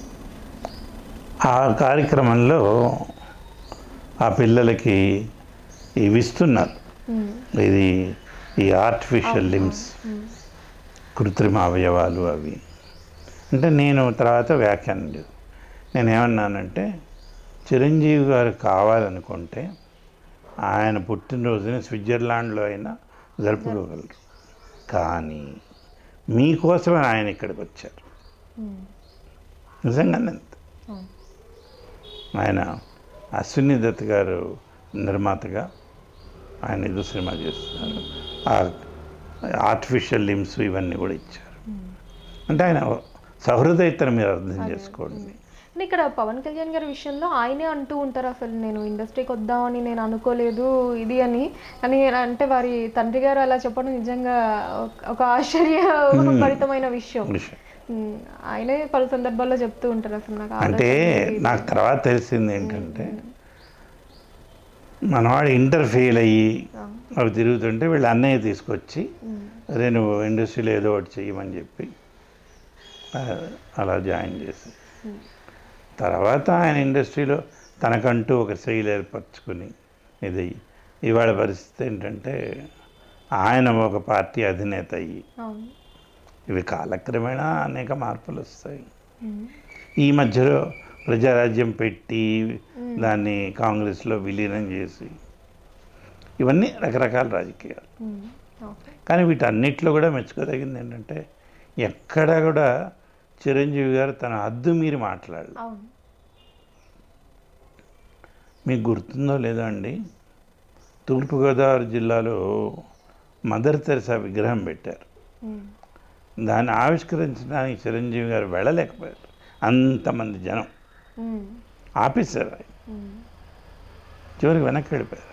ఆ కార్యక్రమంలో ఆ పిల్లలకి ఇవి ఇస్తున్నారు మ్మ్. ఇది ఈ ఆర్టిఫిషియల్ లిమ్స్ మ్మ్. కృత్రిమ అవయవాలు అవి అంటే నేను తర్వాత వ్యాఖ్యానం చేశాను నేను ఏమన్నానంటే చిరంజీవి గారు కావాలనుకుంటే ఆయన పుట్టినరోజుని స్విట్జర్లాండ్లో అయినా జరుపుకోగలరు కానీ మీకోసమే ఆయన ఇక్కడికి వచ్చారు మ్మ్. నిజంగానే అంతే. అవును. ఆయన అశ్విని దత్ గారు నిర్మాతగా ఆయన ఏదో సినిమా చేస్తున్నారు ఆ ఆర్టిఫిషియల్ లిమ్స్ ఇవన్నీ కూడా ఇచ్చారు అంటే ఆయన సహృదయతను మీరు అర్థం చేసుకోండి అంటే ఇక్కడ పవన్ కళ్యాణ్ గారి విషయంలో ఆయనే అంటూ ఉంటారు అసలు నేను ఇండస్ట్రీకి వద్దామని నేను అనుకోలేదు ఇది అని అని అంటే వారి తండ్రి గారు అలా చెప్పడం నిజంగా ఒక- ఒక ఆశ్చర్యభరితమైన విషయం విషయం ఉమ్, ఆయనే పలు సందర్భాల్లో చెప్తూ ఉంటారు అసలు నాకు అంటే ఆలోచన లేదు. నాకు తర్వాత తెలిసింది ఏంటంటే మనవాడు ఇంటర్ ఫెయిల్ అయ్యి ఆ, అవి తిరుగుతుంటే వీళ్ళు అన్నయ్య తీసుకొచ్చి ఉమ్, అరే నువ్వు ఇండస్ట్రీలో ఏదో ఒకటి చెయ్యమని చెప్పి ఆ, అలా జాయిన్ చేసి తర్వాత ఆయన ఇండస్ట్రీలో తనకంటూ ఒక శైలి ఏర్పరచుకుని ఇది ఇవాళ పరిస్థితి ఏంటంటే ఆయన ఒక పార్టీ అధినేత అయ్యి అవును ఇవి కాలక్రమేణా అనేక మార్పులు వస్తాయి ఉమ్, ఈ మధ్యలో ప్రజారాజ్యం పెట్టి దాన్ని కాంగ్రెస్లో విలీనం చేసి ఇవన్నీ రకరకాల రాజకీయాలు ఉమ్, ఓకే కానీ వీటన్నిటిలో కూడా మెచ్చుకోదగింది ఏంటంటే ఎక్కడ కూడా చిరంజీవి గారు తన హద్దు మీరి మాట్లాడలేదు అవును మీకు గుర్తుందో లేదో అండి తూర్పుగోదావరి జిల్లాలో మదర్ తెరసా విగ్రహం పెట్టారు ఉమ్, దాన్ని ఆవిష్కరించడానికి చిరంజీవి గారు వెళ్ళలేకపోయారు అంతమంది జనం ఉమ్, ఆపేశారు ఆయన ఉమ్, చివరికి వెనక్కి వెళ్ళిపోయారు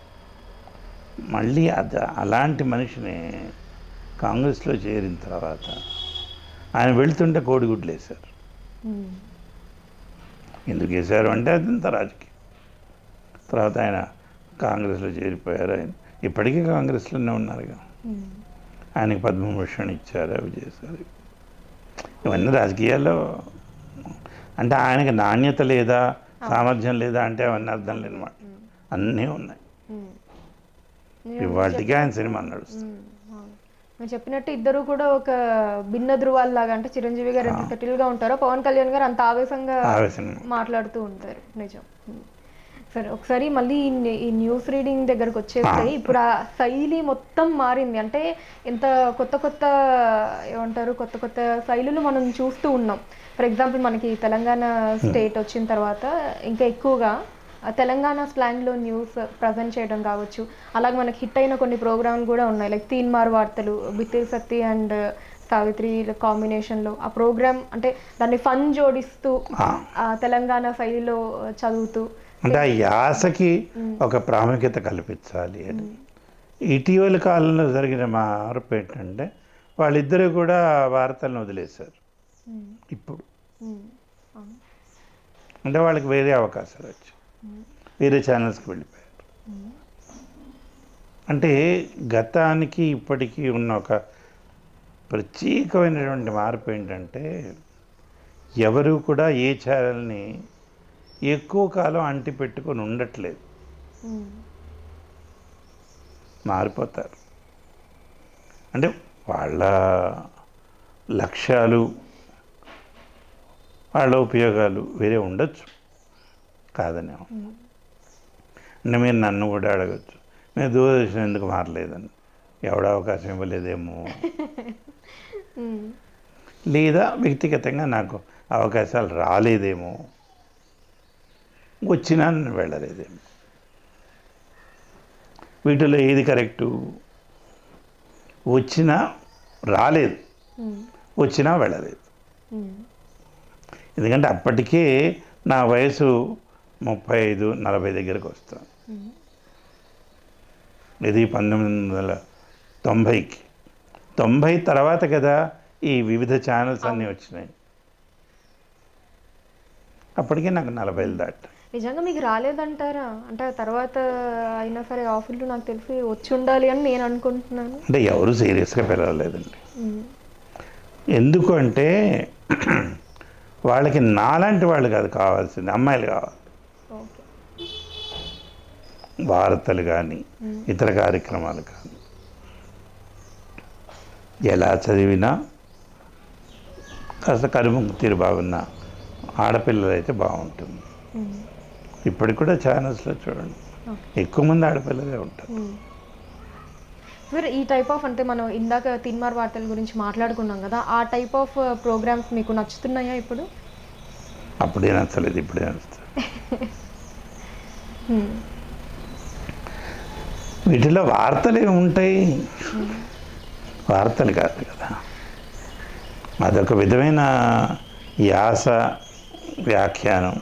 మళ్ళీ అద అలాంటి మనిషిని కాంగ్రెస్లో చేరిన తర్వాత ఆయన వెళ్తుంటే కోడిగుడ్లు వేశారు ఉమ్, ఎందుకు వేశారు అంటే అదంతా రాజకీయం తర్వాత ఆయన కాంగ్రెస్లో చేరిపోయారు ఆయన ఇప్పటికీ కాంగ్రెస్లోనే ఉన్నారుగా ఉమ్, ఆయనకి పద్మభూషణ్ ఇచ్చారు అవి చేశారు ఇవన్నీ రాజకీయాల్లో అంటే ఆయనకి నాణ్యత లేదా సామర్థ్యం లేదా అంటే అవన్నీ అర్థం లేని మాట అన్నీ ఉన్నాయి ఉమ్. ఇవాటికి ఆయన సినిమా నడుస్తుంది ఉమ్, అవును. మీరు చెప్పినట్టు ఇద్దరు కూడా ఒక భిన్న ధృవాల్లాగా అంటే చిరంజీవి గారు ఎంత సెటిల్ గా ఉంటారో పవన్ కళ్యాణ్ గారు అంత ఆవేశంగా ఆవేశంగా. మాట్లాడుతూ ఉంటారు నిజం ఉమ్. సరే ఒకసారి మళ్ళీ ఈ ని- ఈ న్యూస్ రీడింగ్ దగ్గరకు వచ్చేస్తే ఇప్పుడు ఆ శైలి మొత్తం మారింది అంటే ఎంత కొత్త కొత్త ఏమంటారు కొత్త కొత్త శైలులు మనం చూస్తూ ఉన్నాం ఫర్ ఎగ్జాంపుల్ మనకి తెలంగాణ స్టేట్ వచ్చిన తర్వాత ఇంకా ఎక్కువగా ఆ తెలంగాణ స్లాంగ్లో న్యూస్ ప్రజెంట్ చేయడం కావచ్చు అలాగే మనకి హిట్ అయిన కొన్ని ప్రోగ్రాంలు కూడా ఉన్నాయి లైక్ తీన్ మార్ వార్తలు బిత్తిరి సత్తి అండ్ సావిత్రి కాంబినేషన్లో ఆ ప్రోగ్రామ్ అంటే దాన్ని ఫన్ జోడిస్తూ ఆ. ఆ తెలంగాణ శైలిలో చదువుతూ అంటే ఆ యాసకి ఒక ప్రాముఖ్యత కల్పించాలి అని ఇటీవల కాలంలో జరిగిన మార్పు ఏంటంటే వాళ్ళిద్దరూ కూడా వార్తలను వదిలేశారు ఉమ్, ఇప్పుడు ఉమ్, అవును. అంటే వాళ్ళకి వేరే అవకాశాలు వచ్చాయి వేరే ఛానల్స్కి వెళ్ళిపోయారు అంటే గతానికి ఇప్పటికీ ఉన్న ఒక ప్రత్యేకమైనటువంటి మార్పు ఏంటంటే ఎవరు కూడా ఏ ఛానల్ని ఎక్కువ కాలం అంటి పెట్టుకొని ఉండట్లేదు ఉమ్, మారిపోతారు అంటే వాళ్ళ లక్ష్యాలు వాళ్ళ ఉపయోగాలు వేరే ఉండొచ్చు కాదని అంటే మీరు నన్ను కూడా అడగచ్చు మీరు దూరదర్శనం ఎందుకు మారలేదని ఎవడ అవకాశం ఇవ్వలేదేమో ఉమ్, లేదా వ్యక్తిగతంగా నాకు అవకాశాలు రాలేదేమో వచ్చినా నేను వెళ్ళలేదేమో వీటిలో ఏది కరెక్టు వచ్చినా రాలేదు ఉమ్, వచ్చినా వెళ్ళలేదు ఉమ్, ఎందుకంటే అప్పటికే నా వయసు ముప్పై ఐదు నలభై దగ్గరకు వస్తాను ఉమ్, ఇది పంతొమ్మిది వందల తొంభైకి తొంభై తర్వాత కదా ఈ వివిధ ఛానల్స్ అన్నీ వచ్చినాయి అప్పటికే నాకు నలభైలు దాట నిజంగా మీకు రాలేదంటారా అంటే ఆ తర్వాత అయినా సరే ఆఫర్లు నాకు తెలిసి వచ్చి ఉండాలి అని నేను అనుకుంటున్నాను అంటే ఎవరు సీరియస్గా పిలవలేదండి ఉమ్, ఎందుకు అంటే వాళ్ళకి నాలాంటి వాళ్ళు కాదు కావాల్సింది అమ్మాయిలు కావాలి ఓకే వార్తలు కానీ ఇతర కార్యక్రమాలు కానీ ఎలా చదివినా కాస్త కరుముక్కు తీరు బాగున్న ఆడపిల్లలు అయితే బాగుంటుంది ఉమ్, ఇప్పటికి కూడా ఛానల్స్లో చూడండి ఓకే ఎక్కువ మంది ఆడపిల్లలే ఉంటారు ఉమ్. మీరు ఈ టైప్ ఆఫ్ అంటే మనం ఇందాక తిన్మార్ వార్తల గురించి మాట్లాడుకున్నాం కదా ఆ టైప్ ఆఫ్ ప్రోగ్రామ్స్ మీకు నచ్చుతున్నాయా ఇప్పుడు అప్పుడే నచ్చలేదు ఇప్పుడే నచ్చుతుంది ఉమ్, వీటిలో వార్తలు ఏమి ఉంటాయి వార్తలు కాదు కదా అదొక విధమైన యాస వ్యాఖ్యానం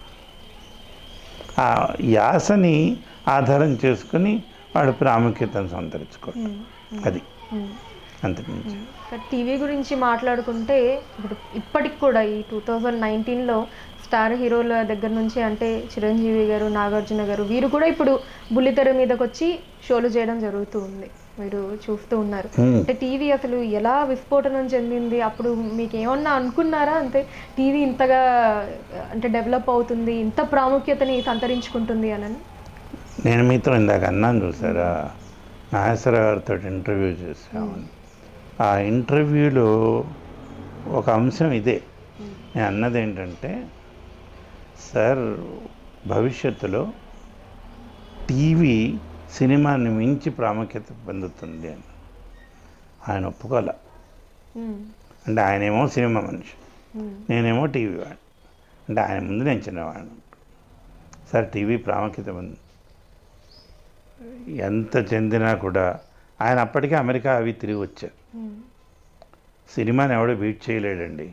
ఆ యాసని ఆధారం చేసుకుని వాడు ప్రాముఖ్యతను సంతరించుకోవడం ఉమ్, అది ఉమ్. అంతకుమించి టీవీ గురించి మాట్లాడుకుంటే ఇప్పుడు ఇప్పటికి కూడా ఈ టూ థౌజండ్ నైన్టీన్లో స్టార్ హీరోల దగ్గర నుంచి అంటే చిరంజీవి గారు నాగార్జున గారు వీరు కూడా ఇప్పుడు బుల్లితెర మీదకి వచ్చి షోలు చేయడం జరుగుతూ ఉంది మీరు చూస్తూ ఉన్నారు Hmm. అంటే టీవీ అసలు ఎలా విస్ఫోటనం చెందింది అప్పుడు మీకు ఏమన్నా అనుకున్నారా అంటే టీవీ ఇంతగా అంటే డెవలప్ అవుతుంది ఇంత ప్రాముఖ్యతని సంతరించుకుంటుంది అని నేను మీతో ఇందాక అన్నాను చూసారా నాగేశ్వర గారితో ఇంటర్వ్యూ చేసామని ఆ ఇంటర్వ్యూలో ఒక అంశం ఇదే నేను అన్నది ఏంటంటే సార్ భవిష్యత్తులో టీవీ సినిమాని మించి ప్రాముఖ్యత పొందుతుంది అని ఆయన ఒప్పుకోలే అంటే ఆయనేమో సినిమా మనిషి నేనేమో టీవీ వాడిని అంటే ఆయన ముందు నేను చిన్నవాడిని సార్ టీవీ ప్రాముఖ్యత ఉంది ఎంత చెందినా కూడా ఆయన అప్పటికే అమెరికా అవి తిరిగి వచ్చారు సినిమాని ఎవడో బీట్ చేయలేడండి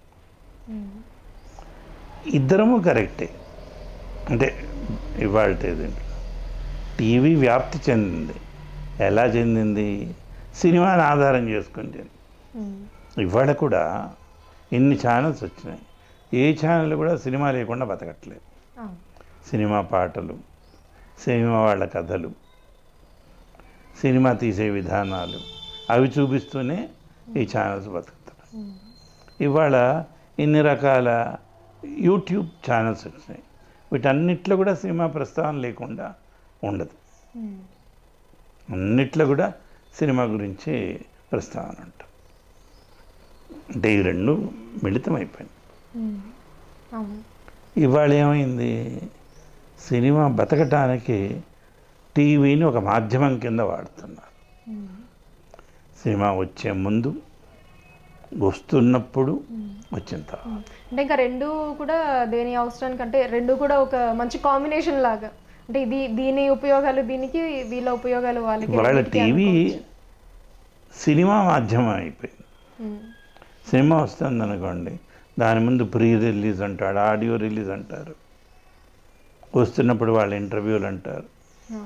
ఇద్దరము కరెక్టే అంటే ఇవాళ దీంట్లో టీవీ వ్యాప్తి చెందింది ఎలా చెందింది సినిమాని ఆధారం చేసుకుని చెందింది ఇవాళ కూడా ఇన్ని ఛానల్స్ వచ్చినాయి ఏ ఛానల్ కూడా సినిమా లేకుండా బతకట్లేదు సినిమా పాటలు సినిమా వాళ్ళ కథలు సినిమా తీసే విధానాలు అవి చూపిస్తూనే ఈ ఛానల్స్ బతుకుతున్నాయి ఇవాళ ఇన్ని రకాల యూట్యూబ్ ఛానల్స్ వచ్చినాయి వీటన్నిట్లో కూడా సినిమా ప్రస్తావన లేకుండా ఉండదు అన్నిట్లో కూడా సినిమా గురించి ప్రస్తావన ఉంటుంది అంటే ఈ రెండు మిళితం అయిపోయింది అవును ఇవాళ ఏమైంది సినిమా బతకటానికి టీవీని ఒక మాధ్యమం కింద వాడుతున్నారు సినిమా వచ్చే ముందు వస్తున్నప్పుడు వచ్చిన తర్వాత అంటే ఇంకా రెండు కూడా దేని అవసరానికి అంటే రెండు కూడా ఒక మంచి కాంబినేషన్ లాగా అంటే ఇది దీని ఉపయోగాలు దీనికి వీళ్ళ ఉపయోగాలు వాళ్ళకి వాళ్ళ రెండిటికి టీవీ అనుకోవచ్చు. సినిమా మాధ్యమం అయిపోయింది ఉమ్. సినిమా వస్తుంది అనుకోండి దాని ముందు ప్రీ రిలీజ్ అంటాడు ఆడియో రిలీజ్ అంటారు వస్తున్నప్పుడు వాళ్ళ ఇంటర్వ్యూలు అంటారు ఆ.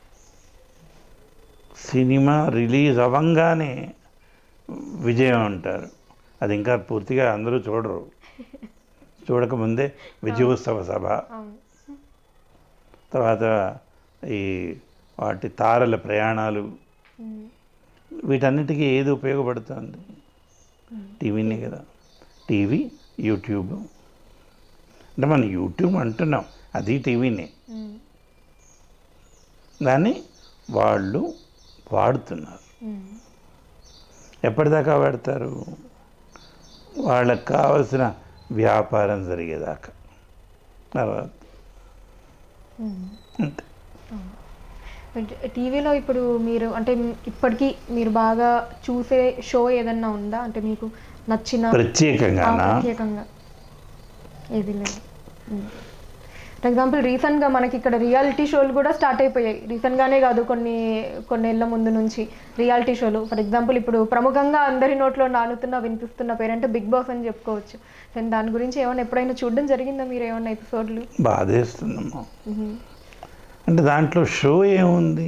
సినిమా రిలీజ్ అవ్వంగానే విజయం అంటారు అది ఇంకా పూర్తిగా అందరూ చూడరు చూడకముందే విజయోత్సవ సభ అవును తర్వాత ఈ వాటి తారల ప్రయాణాలు ఉమ్. వీటన్నిటికీ ఏది ఉపయోగపడుతుంది టీవీనే కదా టీవీ యూట్యూబ్ అంటే మనం యూట్యూబ్ అంటున్నాం అది టీవీనే ఉమ్. దాన్ని వాళ్ళు వాడుతున్నారు ఉమ్. ఎప్పటిదాకా వాడతారు వాళ్ళకి కావలసిన వ్యాపారం జరిగేదాకా తర్వాత ఉమ్. అంతే అంటే టీవీలో ఇప్పుడు మీరు అంటే ఇప్పటికీ మీరు బాగా చూసే షో ఏదన్నా ఉందా అంటే మీకు నచ్చిన ఆ, ప్రత్యేకంగానా ప్రత్యేకంగా ఏది లేదు ఫర్ ఎగ్జాంపుల్ రీసెంట్గా మనకి ఇక్కడ రియాలిటీ షోలు కూడా స్టార్ట్ అయిపోయాయి రీసెంట్గానే కాదు కొన్ని కొన్నేళ్ల ముందు నుంచి రియాలిటీ షోలు ఫర్ ఎగ్జాంపుల్ ఇప్పుడు ప్రముఖంగా అందరి నోట్లో నానుతున్న వినిపిస్తున్న పేరంటే బిగ్ బాస్ అని చెప్పుకోవచ్చు అండ్ దాని గురించి ఏమైనా ఎప్పుడైనా చూడడం జరిగిందా మీరు ఏమైనా ఎపిసోడ్లు బాధేస్తుందమ్మా అంటే దాంట్లో షో ఏముంది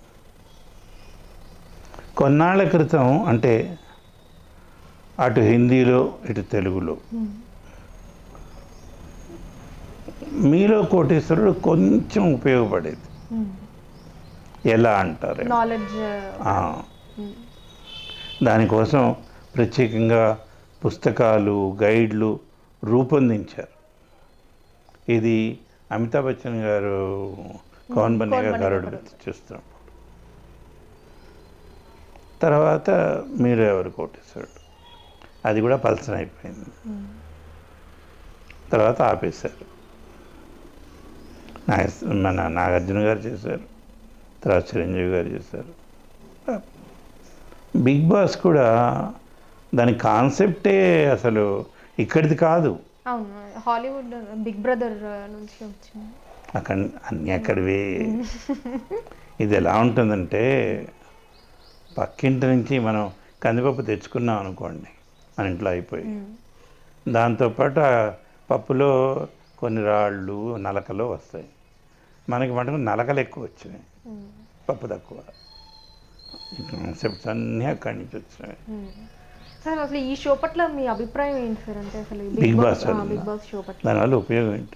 కొన్నాళ్ళ క్రితం అంటే అటు హిందీలో ఇటు తెలుగులో మీలో కోటేశ్వరుడు కొంచెం ఉపయోగపడేది ఎలా అంటారు నాలెడ్జ్ ఆ. దానికోసం ప్రత్యేకంగా పుస్తకాలు గైడ్లు రూపొందించారు ఇది అమితాబ్ బచ్చన్ గారు కౌన్ బనేగా బనేగా గరుడు కరోడ్పతి. చూస్తున్నాం తర్వాత మీరు ఎవరు కోటేశ్వరుడు అది కూడా పల్సన్ అయిపోయింది తర్వాత ఆపేశారు నాగ- మన నాగార్జున గారు చేశారు తర్వాత చిరంజీవి గారు చేశారు బిగ్ బాస్ కూడా దాని కాన్సెప్టే అసలు ఇక్కడిది కాదు అవును హాలీవుడ్ బిగ్ బ్రదర్ నుంచి వచ్చింది అక్కడ అన్నీ అక్కడివే ఇది ఎలా ఉంటుందంటే పక్కింటి నుంచి మనం కందిపప్పు తెచ్చుకున్నాం అనుకోండి మన ఇంట్లో అయిపోయి దాంతోపాటు ఆ పప్పులో కొన్ని రాళ్ళు నలకలు వస్తాయి మనకి మటుకు నలకలు ఎక్కువ వచ్చినాయి పప్పు తక్కువ ఈ కాన్సెప్ట్స్ అన్నీ అక్కడి నుంచి వచ్చినాయి సార్ అసలు ఈ షో పట్ల మీ అభిప్రాయం ఏంటి సార్ అంటే అసలు బిగ్ బాస్ ఆ, వల్ల. బిగ్ బాస్ షో పట్ల దానివల్ల ఉపయోగం ఏంటి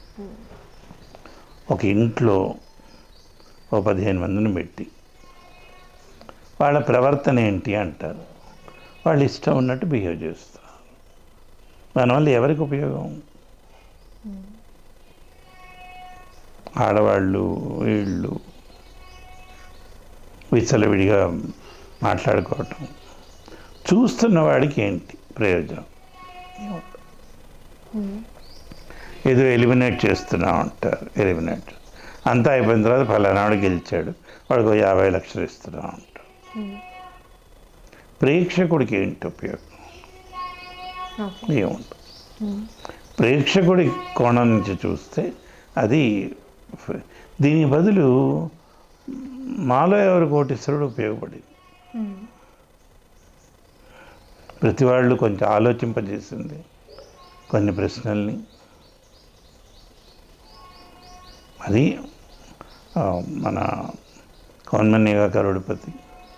ఒక ఇంట్లో ఓ పదిహేను మందిని పెట్టి వాళ్ళ ప్రవర్తన ఏంటి అంటారు వాళ్ళు ఇష్టం ఉన్నట్టు బిహేవ్ చేస్తారు దానివల్ల ఎవరికి ఉపయోగం ఆడవాళ్ళు వీళ్ళు విచ్చలవిడిగా మాట్లాడుకోవటం చూస్తున్న వాడికి ఏంటి ప్రయోజనం ఏదో ఎలిమినేట్ చేస్తున్నాం అంటారు ఎలిమినేట్ అంతా అయిపోయిన తర్వాత ఫలానాడు గెలిచాడు వాడికి ఓ యాభై లక్షలు ఇస్తున్నాం అంటారు ప్రేక్షకుడికి ఏంటి ఉపయోగం ఓకే ఏముండదు ప్రేక్షకుడి కోణం నుంచి చూస్తే అది ఫ- దీని బదులు మాలో ఎవరు కోటీశ్వరుడు ఉపయోగపడింది ప్రతి వాళ్ళు కొంచెం ఆలోచింపజేసింది కొన్ని ప్రశ్నల్ని అది ఆ, మన కౌన్మన్యగా కరుడుపతి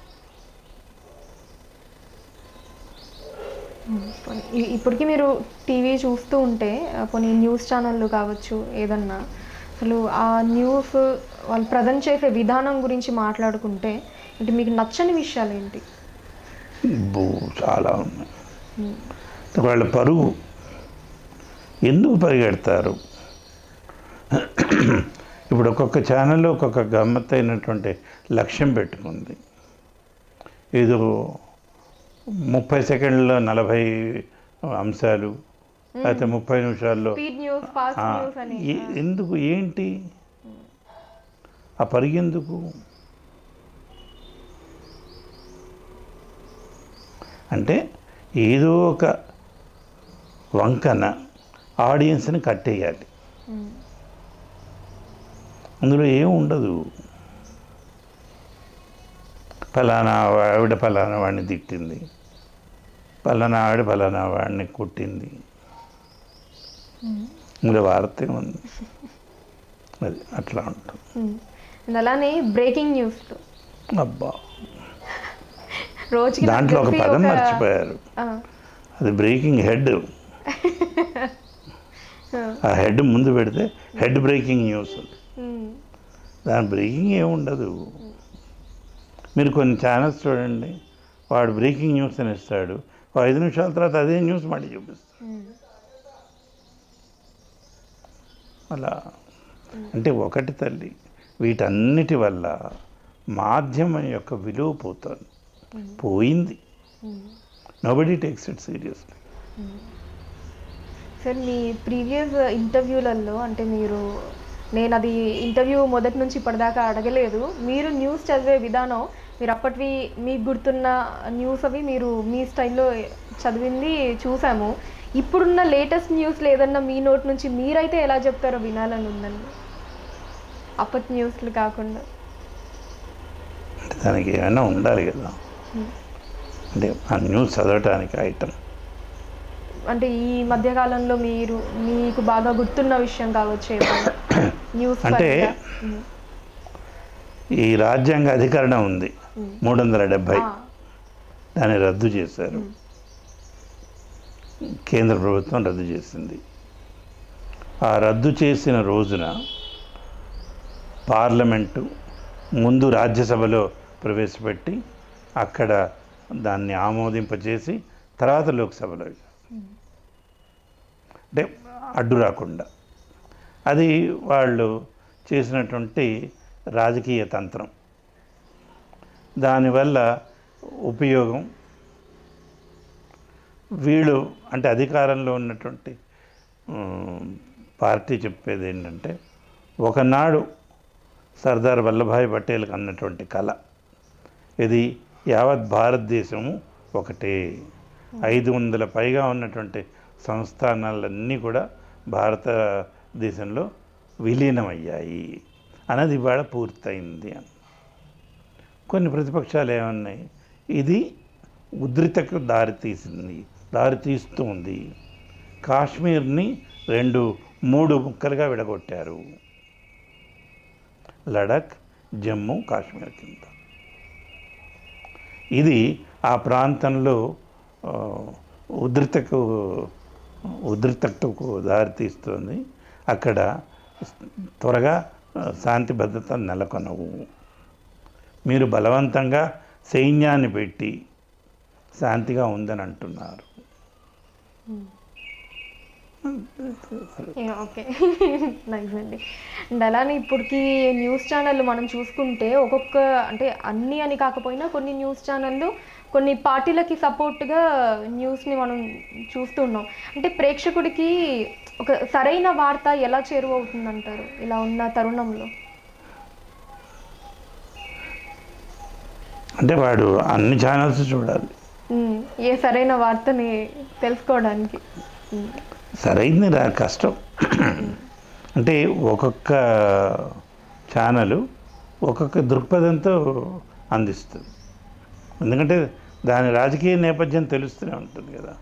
పోనీ ఇ- ఇప్పటికీ మీరు టీవీ చూస్తూ ఉంటే ఆ, కొన్ని న్యూస్ ఛానళ్ళు కావచ్చు ఏదన్నా అసలు ఆ న్యూస్ వాళ్ళు ప్రజెంట్ చేసే విధానం గురించి మాట్లాడుకుంటే అంటే మీకు నచ్చని విషయాలు ఏంటి బో చాలా ఉన్నాయి వాళ్ళ పరుగు ఎందుకు పరిగెడతారు ఇప్పుడు ఒక్కొక్క ఛానల్లో ఒక్కొక్క గమ్మత్తైనటువంటి లక్ష్యం పెట్టుకుంది ఏదో ముప్పై సెకండ్లో నలభై అంశాలు లేకపోతే ముప్పై నిమిషాల్లో స్పీడ్ న్యూస్ ఫాస్ట్ ఆ, న్యూస్ అని ఏ- ఎందుకు ఏంటి ఆ పరిగెందుకు అంటే ఏదో ఒక వంకన ఆడియన్స్ని కట్టేయాలి అందులో ఏం ఉండదు ఫలానా ఆవిడ ఫలానా వాడిని తిట్టింది ఫలానా ఆవిడ ఫలానా వాడిని కొట్టింది ఇందులో వార్త ఉంది అది అట్లా ఉంటుంది ఉమ్. అండ్ అలానే బ్రేకింగ్ న్యూస్ అబ్బా రోజుకి నాకు దాంట్లో ఒక తెలిసి పదం ఒక- మర్చిపోయారు ఆ, అది బ్రేకింగ్ హెడ్ ఆ హెడ్ ముందు పెడితే హెడ్ బ్రేకింగ్ న్యూస్ ఉమ్, దాని బ్రేకింగ్ ఏముండదు మీరు కొన్ని ఛానల్స్ చూడండి వాడు బ్రేకింగ్ న్యూస్ అని ఇస్తాడు ఓ ఐదు నిమిషాల తర్వాత అదే న్యూస్ మళ్ళీ చూపిస్తాడు ఉమ్, అలా అంటే ఒకటి తల్లి వీటన్నిటి వల్ల మాధ్యమం యొక్క విలువ పోతుంది పోయింది um. Nobody takes it seriously sir మీ ప్రీవియస్ ఇంటర్వ్యూలలో అంటే మీరు నేను అది ఇంటర్వ్యూ మొదటి నుంచి ఇప్పటిదాకా అడగలేదు మీరు న్యూస్ చదివే విధానం మీరు అప్పటివి మీకు గుర్తున్న న్యూస్ అవి మీరు మీ స్టైల్లో చదివింది చూసాము ఇప్పుడున్న లేటెస్ట్ న్యూస్లు ఏదన్నా మీ నోట్ నుంచి మీరైతే ఎలా చెప్తారో వినాలని ఉందండి అప్పటి న్యూస్లు కాకుండా అంటే దానికి ఏమైనా ఉండాలి కదా అంటే ఆ న్యూస్ చదవటానికి ఐటమ్ అంటే ఈ మధ్యకాలంలో మీరు మీకు బాగా గుర్తున్న విషయం కావచ్చు ఏదైనా న్యూస్ అంటే పరంగా. ఉమ్. ఈ రాజ్యాంగ అధికరణ ఉంది మూడు వందల డెబ్భై ఆ, దాన్ని రద్దు చేశారు కేంద్ర ప్రభుత్వం రద్దు చేసింది ఆ రద్దు చేసిన రోజున పార్లమెంటు ముందు రాజ్యసభలో ప్రవేశపెట్టి అక్కడ దాన్ని ఆమోదింపచేసి తర్వాత లోక్సభలో అంటే అడ్డు రాకుండా అది వాళ్ళు చేసినటువంటి రాజకీయ తంత్రం దానివల్ల ఉపయోగం వీళ్ళు అంటే అధికారంలో ఉన్నటువంటి ఉమ్, పార్టీ చెప్పేది ఏంటంటే ఒకనాడు సర్దార్ వల్లభాయ్ పటేల్కి అన్నటువంటి కళ ఇది యావత్ భారతదేశము ఒకటే ఐదు వందల పైగా ఉన్నటువంటి సంస్థానాలన్నీ కూడా భారతదేశంలో విలీనమయ్యాయి అన్నది ఇవాళ పూర్తయింది అని కొన్ని ప్రతిపక్షాలు ఏమన్నాయి ఇది ఉద్రితకు దారితీసింది దారితీస్తుంది కాశ్మీర్ని రెండు మూడు ముక్కలుగా విడగొట్టారు లడక్ జమ్మూ కాశ్మీర్ కింద ఇది ఆ ప్రాంతంలో ఆ, ఉధృతకు ఉధృతకు దారితీస్తుంది అక్కడ త్వరగా ఆ, శాంతి భద్రత నెలకొనవు మీరు బలవంతంగా సైన్యాన్ని పెట్టి శాంతిగా ఉందని అంటున్నారు ఓకే నైస్ అండి అండ్ అలానే ఇప్పటికి న్యూస్ ఛానళ్ళు మనం చూసుకుంటే ఒక్కొక్క అంటే అన్ని అని కాకపోయినా కొన్ని న్యూస్ ఛానళ్ళు కొన్ని పార్టీలకి సపోర్ట్గా న్యూస్ని మనం చూస్తున్నాం అంటే ప్రేక్షకుడికి ఒక సరైన వార్త ఎలా చేరువవుతుందంటారు ఇలా ఉన్న తరుణంలో అంటే వాడు అన్ని ఛానల్స్ చూడాలి ఉమ్, ఏ సరైన వార్తని తెలుసుకోవడానికి ఉమ్, సరైంది రా కష్టం అంటే ఒక్కొక్క ఛానల్ ఒక్కొక్క దృక్పథంతో అందిస్తుంది ఎందుకంటే దాని రాజకీయ నేపథ్యం తెలుస్తూనే ఉంటుంది కదా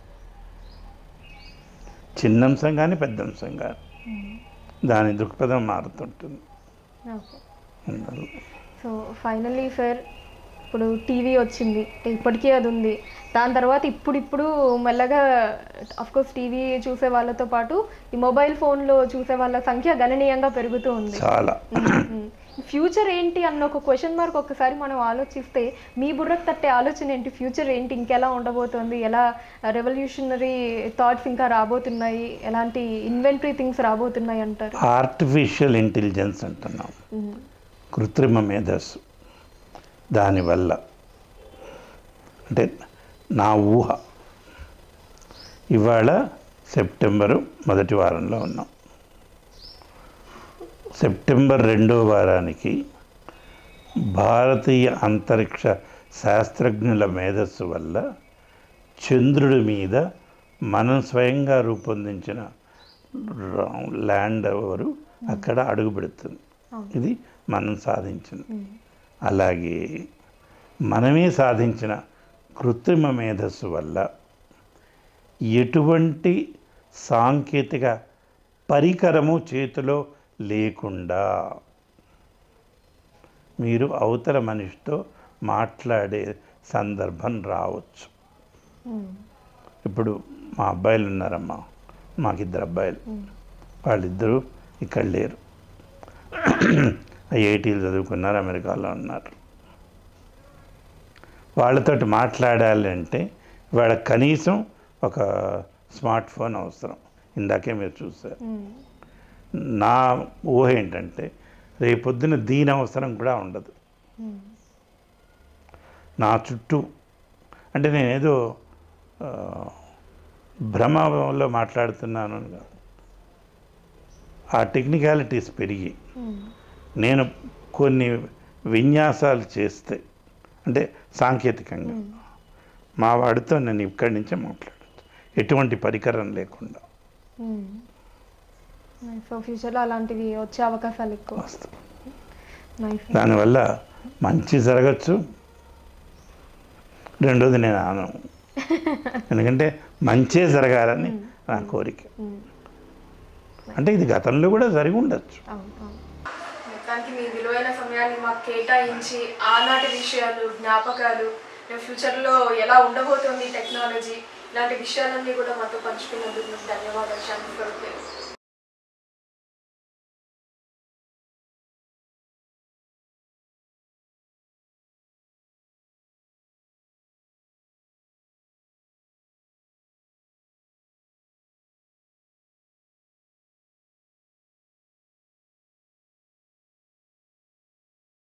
చిన్న అంశం కానీ పెద్ద అంశం కానీ దాని దృక్పథం మారుతుంటుంది ఓకే అందువల్ల సో ఫైనల్లీ సార్ ఇప్పుడు టీవీ వచ్చింది అంటే ఇప్పటికీ అది ఉంది దాని తర్వాత ఇప్పుడు ఇప్పుడు మెల్లగా కోర్స్ టీవీ చూసే వాళ్ళతో పాటు ఈ మొబైల్ ఫోన్లో చూసే వాళ్ళ సంఖ్య గణనీయంగా పెరుగుతూ ఉంది చాలా ఫ్యూచర్ ఏంటి అన్న ఒక క్వశ్చన్ మార్క్ ఒక్కసారి మనం ఆలోచిస్తే మీ బుర్రకు తట్టే ఆలోచన ఏంటి ఫ్యూచర్ ఏంటి ఇంకెలా ఉండబోతోంది ఎలా రెవల్యూషనరీ థాట్స్ ఇంకా రాబోతున్నాయి ఎలాంటి ఇన్వెంటరీ థింగ్స్ రాబోతున్నాయి అంటారు ఆర్టిఫిషియల్ ఇంటెలిజెన్స్ అంటున్నాం మ్మ్. కృత్రిమ మేధస్సు దానివల్ల అంటే నా ఊహ ఇవాళ సెప్టెంబరు మొదటి వారంలో ఉన్నాం సెప్టెంబర్ రెండో వారానికి భారతీయ అంతరిక్ష శాస్త్రజ్ఞుల మేధస్సు వల్ల చంద్రుడి మీద మనం స్వయంగా రూపొందించిన రా- ల్యాండ్ ఎవరు అక్కడ అడుగు పెడుతుంది అవును. ఇది మనం సాధించింది మ్మ్. అలాగే మనమే సాధించిన కృత్రిమ మేధస్సు వల్ల ఎటువంటి సాంకేతిక పరికరము చేతిలో లేకుండా మీరు అవతల మనిషితో మాట్లాడే సందర్భం రావచ్చు మ్మ్. ఇప్పుడు మా అబ్బాయిలు ఉన్నారమ్మా మాకిద్దరు అబ్బాయిలు మ్మ్. వాళ్ళిద్దరూ ఇక్కడ లేరు ఐఐటీలు చదువుకున్నారు అమెరికాలో ఉన్నారు వాళ్ళతోటి మాట్లాడాలి అంటే వాళ్ళ కనీసం ఒక స్మార్ట్ ఫోన్ అవసరం ఇందాకే మీరు చూసారు మ్మ్. నా ఊహ ఏంటంటే రేపొద్దున దీని అవసరం కూడా ఉండదు మ్మ్. నా చుట్టూ అంటే నేనేదో ఆ, భ్రమలో మాట్లాడుతున్నాను అని కాదు ఆ టెక్నికాలిటీస్ పెరిగి మ్మ్. నేను కొన్ని విన్యాసాలు చేస్తే అంటే సాంకేతికంగా మా వాడితో నేను ఇక్కడి నుంచే మాట్లాడచ్చు ఎటువంటి పరికరం లేకుండా సో ఫ్యూచర్లో అలాంటివి వచ్చే అవకాశాలు ఎక్కువ వస్తుంది నైస్ దానివల్ల మంచి జరగచ్చు రెండోది నేను ఆను ఎందుకంటే మంచే జరగాలని నా కోరిక అంటే ఇది గతంలో కూడా జరిగి ఉండొచ్చు అవును అవును మొత్తానికి మీ విలువైన సమయాన్ని మాకు కేటాయించి ఆనాటి విషయాలు జ్ఞాపకాలు ఫ్యూచర్లో ఎలా ఉండబోతోంది టెక్నాలజీ ఇలాంటి విషయాలన్నీ కూడా మాతో పంచుకున్నందుకు మీకు ధన్యవాదాలు శాంతి